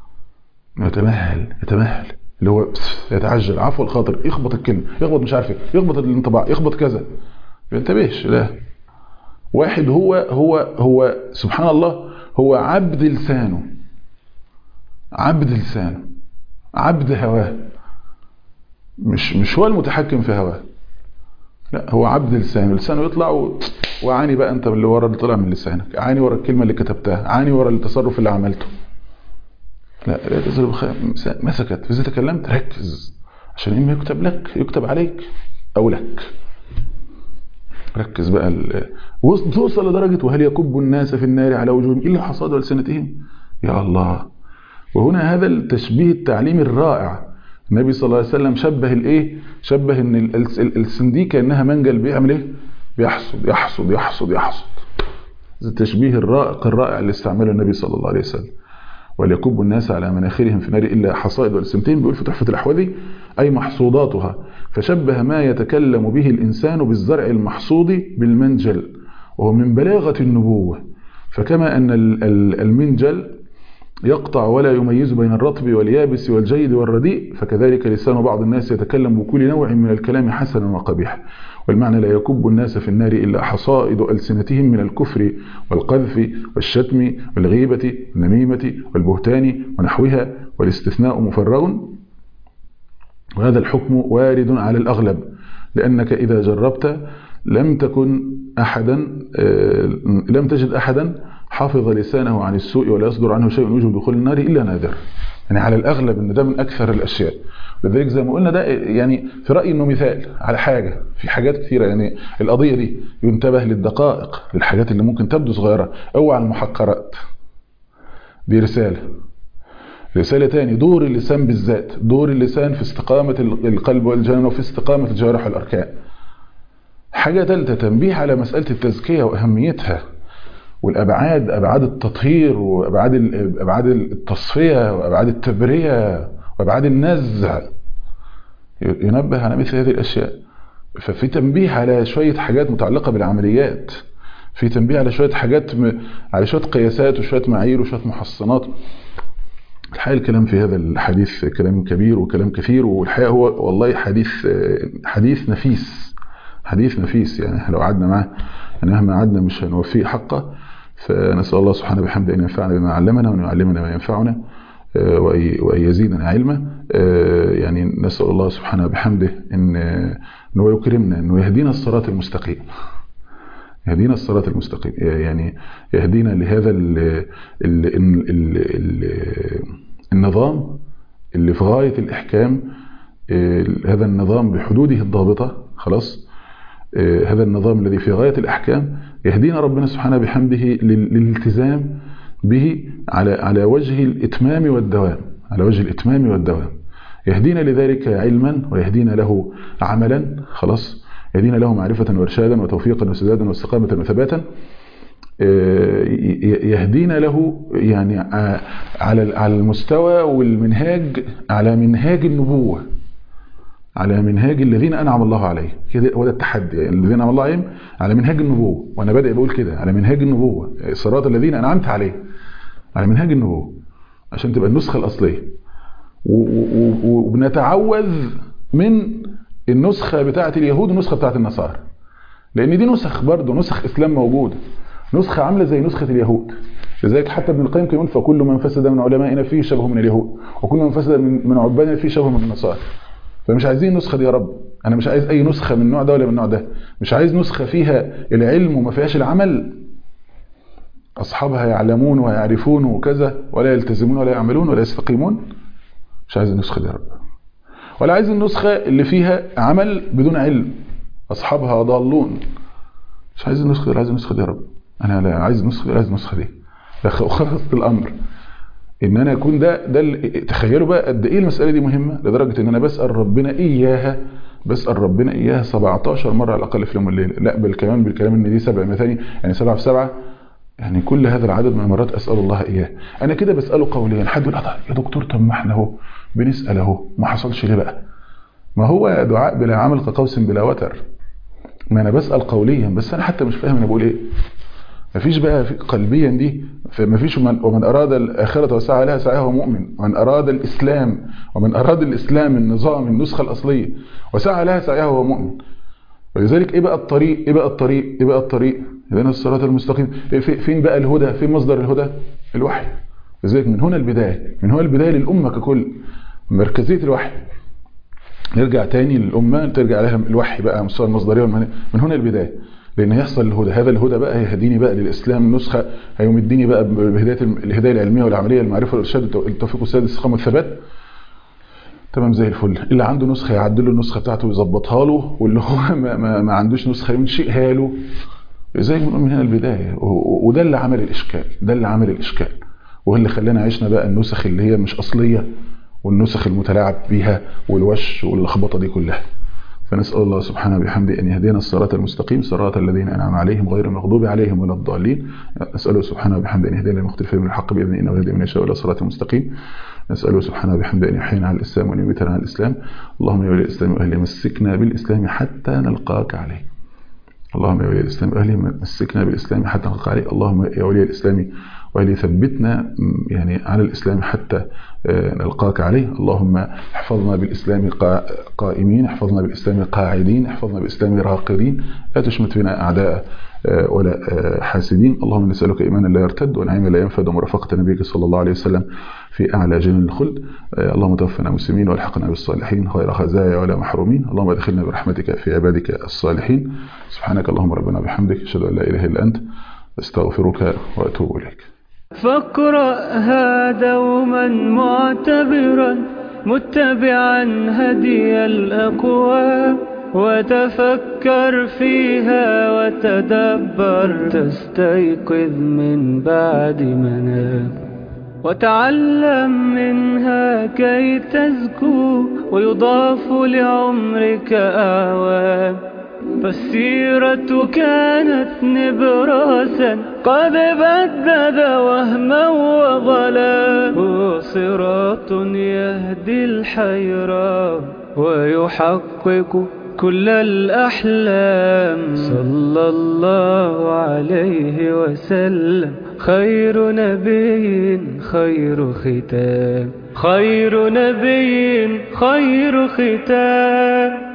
يتمهل يتمهل اللي هو يتعجل عفو الخاطر يخبط الكلمة يخبط مش عارف ايه يخبط الانطباع يخبط كذا ما ينتبهش لا واحد هو هو هو سبحان الله هو عبد لسانه عبد لسانه عبد هواه مش مش هو المتحكم في هواه لا هو عبد لسانه لسانه يطلع و... وعاني بقى انت اللي ورا اللي طلع من لسانك عاني ورا الكلمه اللي كتبتها عاني ورا التصرف اللي عملته لا لا تزال بخير ما سكت فإذا تكلمت ركز عشان إما يكتب لك يكتب عليك أو لك ركز بقى ال... توصل لدرجة وهل يكب الناس في النار على وجوههم إلا حصاد ألسنتهم يا الله وهنا هذا التشبيه التعليمي الرائع النبي صلى الله عليه وسلم شبه الايه شبه ان الألسن دي كانها منجل بيعمل ايه بيحصد يحصد يحصد يحصد التشبيه الرائق الرائع اللي استعمله النبي صلى الله عليه وسلم وليكب الناس على مناخرهم في النار إلا حصائد والسمتين بيقول في تحفة الأحوذي أي محصوداتها فشبه ما يتكلم به الإنسان بالزرع المحصود بالمنجل وهو من بلاغة النبوة فكما أن المنجل يقطع ولا يميز بين الرطب واليابس والجيد والرديء فكذلك لسان بعض الناس يتكلم بكل نوع من الكلام حسنا وقبيحا والمعنى لا يكب الناس في النار إلا حصائد ألسنتهم من الكفر والقذف والشتم والغيبة والنميمة والبهتان ونحوها والاستثناء مفرغ وهذا الحكم وارد على الأغلب لأنك إذا جربت لم تكن أحدا لم تجد أحدا حافظ لسانه عن السوء ولا يصدر عنه شيء يوجب دخول النار إلا نادر يعني على الأغلب أن ده من أكثر الأشياء لذلك زي ما قلنا ده يعني في رأيي أنه مثال على حاجة في حاجات كثيرة يعني القضية دي ينتبه للدقائق للحاجات اللي ممكن تبدو صغيرة اوعى المحقرات دي رسالة رسالة تاني دور اللسان بالذات دور اللسان في استقامة القلب والجنان وفي استقامة الجوارح والأركان حاجة ثالثة تنبيه على مسألة التزكية وأهميتها والأبعاد أبعاد التطهير وأبعاد أبعاد التصفية وأبعاد التبرية وأبعاد النزع ينبه على مثل هذه الأشياء ففي تنبيه على شوية حاجات متعلقة بالعمليات في تنبيه على شوية حاجات م... على شوية قياسات وشوية معايير وشوية محصنات الحقيقة الكلام في هذا الحديث كلام كبير وكلام كثير والحقيقة هو والله حديث حديث نفيس حديث نفيس يعني لو قعدنا معاه يعني مهما قعدنا مش هنوفيه حقه فنسأل الله سبحانه وبحمده أن ينفعنا بما علمنا وأن يعلمنا ما ينفعنا وأن يزيدنا علما يعني نسأل الله سبحانه وبحمده أن أنه يكرمنا أنه يهدينا الصراط المستقيم يهدينا الصراط المستقيم يعني يهدينا لهذا ال ال ال ال ال النظام اللي في غاية الإحكام هذا النظام بحدوده الضابطة خلاص هذا النظام الذي في غاية الأحكام يهدينا ربنا سبحانه بحمده للالتزام به على على وجه الإتمام والدوام على وجه الإتمام والدوام يهدينا لذلك علما ويهدينا له عملا خلاص يهدينا له معرفة وارشادا وتوفيقا وسدادا واستقامة وثباتا يهدينا له يعني على على المستوى والمنهاج على منهاج النبوة على منهاج الذين أنعم الله عليه كده هو ده التحدي يعني الذين أنعم الله عليهم على منهاج النبوة وأنا بادئ بقول كده على منهاج النبوة صراط الذين أنعمت عليه على منهاج النبوة عشان تبقى النسخة الأصلية وبنتعوذ من النسخة بتاعة اليهود والنسخة بتاعة النصارى لأن دي نسخ برضه نسخ إسلام موجودة نسخة عاملة زي نسخة اليهود لذلك حتى ابن القيم كان يقول فكل من فسد من علمائنا فيه شبه من اليهود وكل من فسد من من عبادنا فيه شبه من النصارى فمش عايزين النسخة دي يا رب أنا مش عايز أي نسخة من النوع ده ولا من النوع ده مش عايز نسخة فيها العلم وما فيهاش العمل أصحابها يعلمون ويعرفون وكذا ولا يلتزمون ولا يعملون ولا يستقيمون مش عايز النسخة دي يا رب ولا عايز النسخة اللي فيها عمل بدون علم أصحابها ضالون مش عايز النسخة دي عايز النسخة دي يا رب أنا لا عايز النسخة دي عايز النسخة دي وخلصت الأمر ان انا اكون ده ده تخيلوا بقى قد ايه المساله دي مهمه لدرجه ان انا بسال ربنا اياها بسال ربنا اياها 17 مره على الاقل في يوم والليله لا بل كمان بالكلام ان دي سبع مثاني يعني سبعه في سبعه يعني كل هذا العدد من المرات اسال الله اياه انا كده بساله قوليا حد يقول يا دكتور طب ما احنا اهو بنسال اهو ما حصلش ليه بقى ما هو دعاء بلا عمل كقوس بلا وتر ما انا بسال قوليا بس انا حتى مش فاهم انا بقول ايه مفيش بقى في قلبيا دي فمفيش ومن, ومن أراد الآخرة وسعى لها سعيها هو مؤمن ومن أراد الإسلام ومن أراد الإسلام النظام النسخة الأصلية وسعى لها سعيها هو مؤمن ولذلك إيه بقى الطريق إيه بقى الطريق إيه بقى الطريق إذن الصراط المستقيم فين بقى الهدى فين مصدر الهدى الوحي لذلك من هنا البداية من هنا البداية للأمة ككل مركزية الوحي نرجع تاني للأمة ترجع لها الوحي بقى مستوى المصدرية من هنا البداية لان يحصل الهدى هذا الهدى بقى هيهديني بقى للاسلام نسخه هيمدني بقى بهدايه الهدايه العلميه والعمليه المعرفه والارشاد التوفيق والسداد الاستقامه والثبات تمام زي الفل اللي عنده نسخه يعدل له النسخه بتاعته ويظبطها له واللي هو ما, ما, ما عندوش نسخه ينشئها له زي ما من هنا البدايه وده اللي عمل الاشكال ده اللي عمل الاشكال وهو اللي خلانا عشنا بقى النسخ اللي هي مش اصليه والنسخ المتلاعب بيها والوش واللخبطه دي كلها فنسأل الله سبحانه بحمده أن يهدينا الصراط المستقيم صراط الذين أنعم عليهم غير المغضوب عليهم ولا الضالين نسأله سبحانه بحمده أن يهدينا المختلفين من الحق بإذن إنه يهدي من يشاء إلى الصراط المستقيم نسأله سبحانه بحمده أن يحيينا على الإسلام وأن يميتنا على الإسلام اللهم يا ولي الإسلام وأهلي مسكنا بالإسلام حتى نلقاك عليه اللهم يا ولي الإسلام وأهلي مسكنا بالإسلام حتى نلقاك عليه اللهم يا ولي الإسلام وأهلي ثبتنا يعني على الإسلام حتى نلقاك عليه اللهم احفظنا بالإسلام قائمين احفظنا بالإسلام قاعدين احفظنا بالإسلام راقدين لا تشمت فينا أعداء ولا حاسدين اللهم نسألك إيمانا لا يرتد ونعيما لا ينفد ومرافقة نبيك صلى الله عليه وسلم في أعلى جنن الخلد اللهم توفنا مسلمين والحقنا بالصالحين غير خزايا ولا محرومين اللهم ادخلنا برحمتك في عبادك الصالحين سبحانك اللهم ربنا بحمدك أشهد أن لا إله إلا أنت استغفرك وأتوب إليك فاقرأها دوما معتبرا متبعا هدي الأقوام وتفكر فيها وتدبر تستيقظ من بعد منام وتعلم منها كي تزكو ويضاف لعمرك أعوام فالسيرة كانت نبراسا قد بدد وهما وضلا هو صراط يهدي الحيرة ويحقق كل الأحلام صلى الله عليه وسلم خير نبي خير ختام خير نبي خير ختام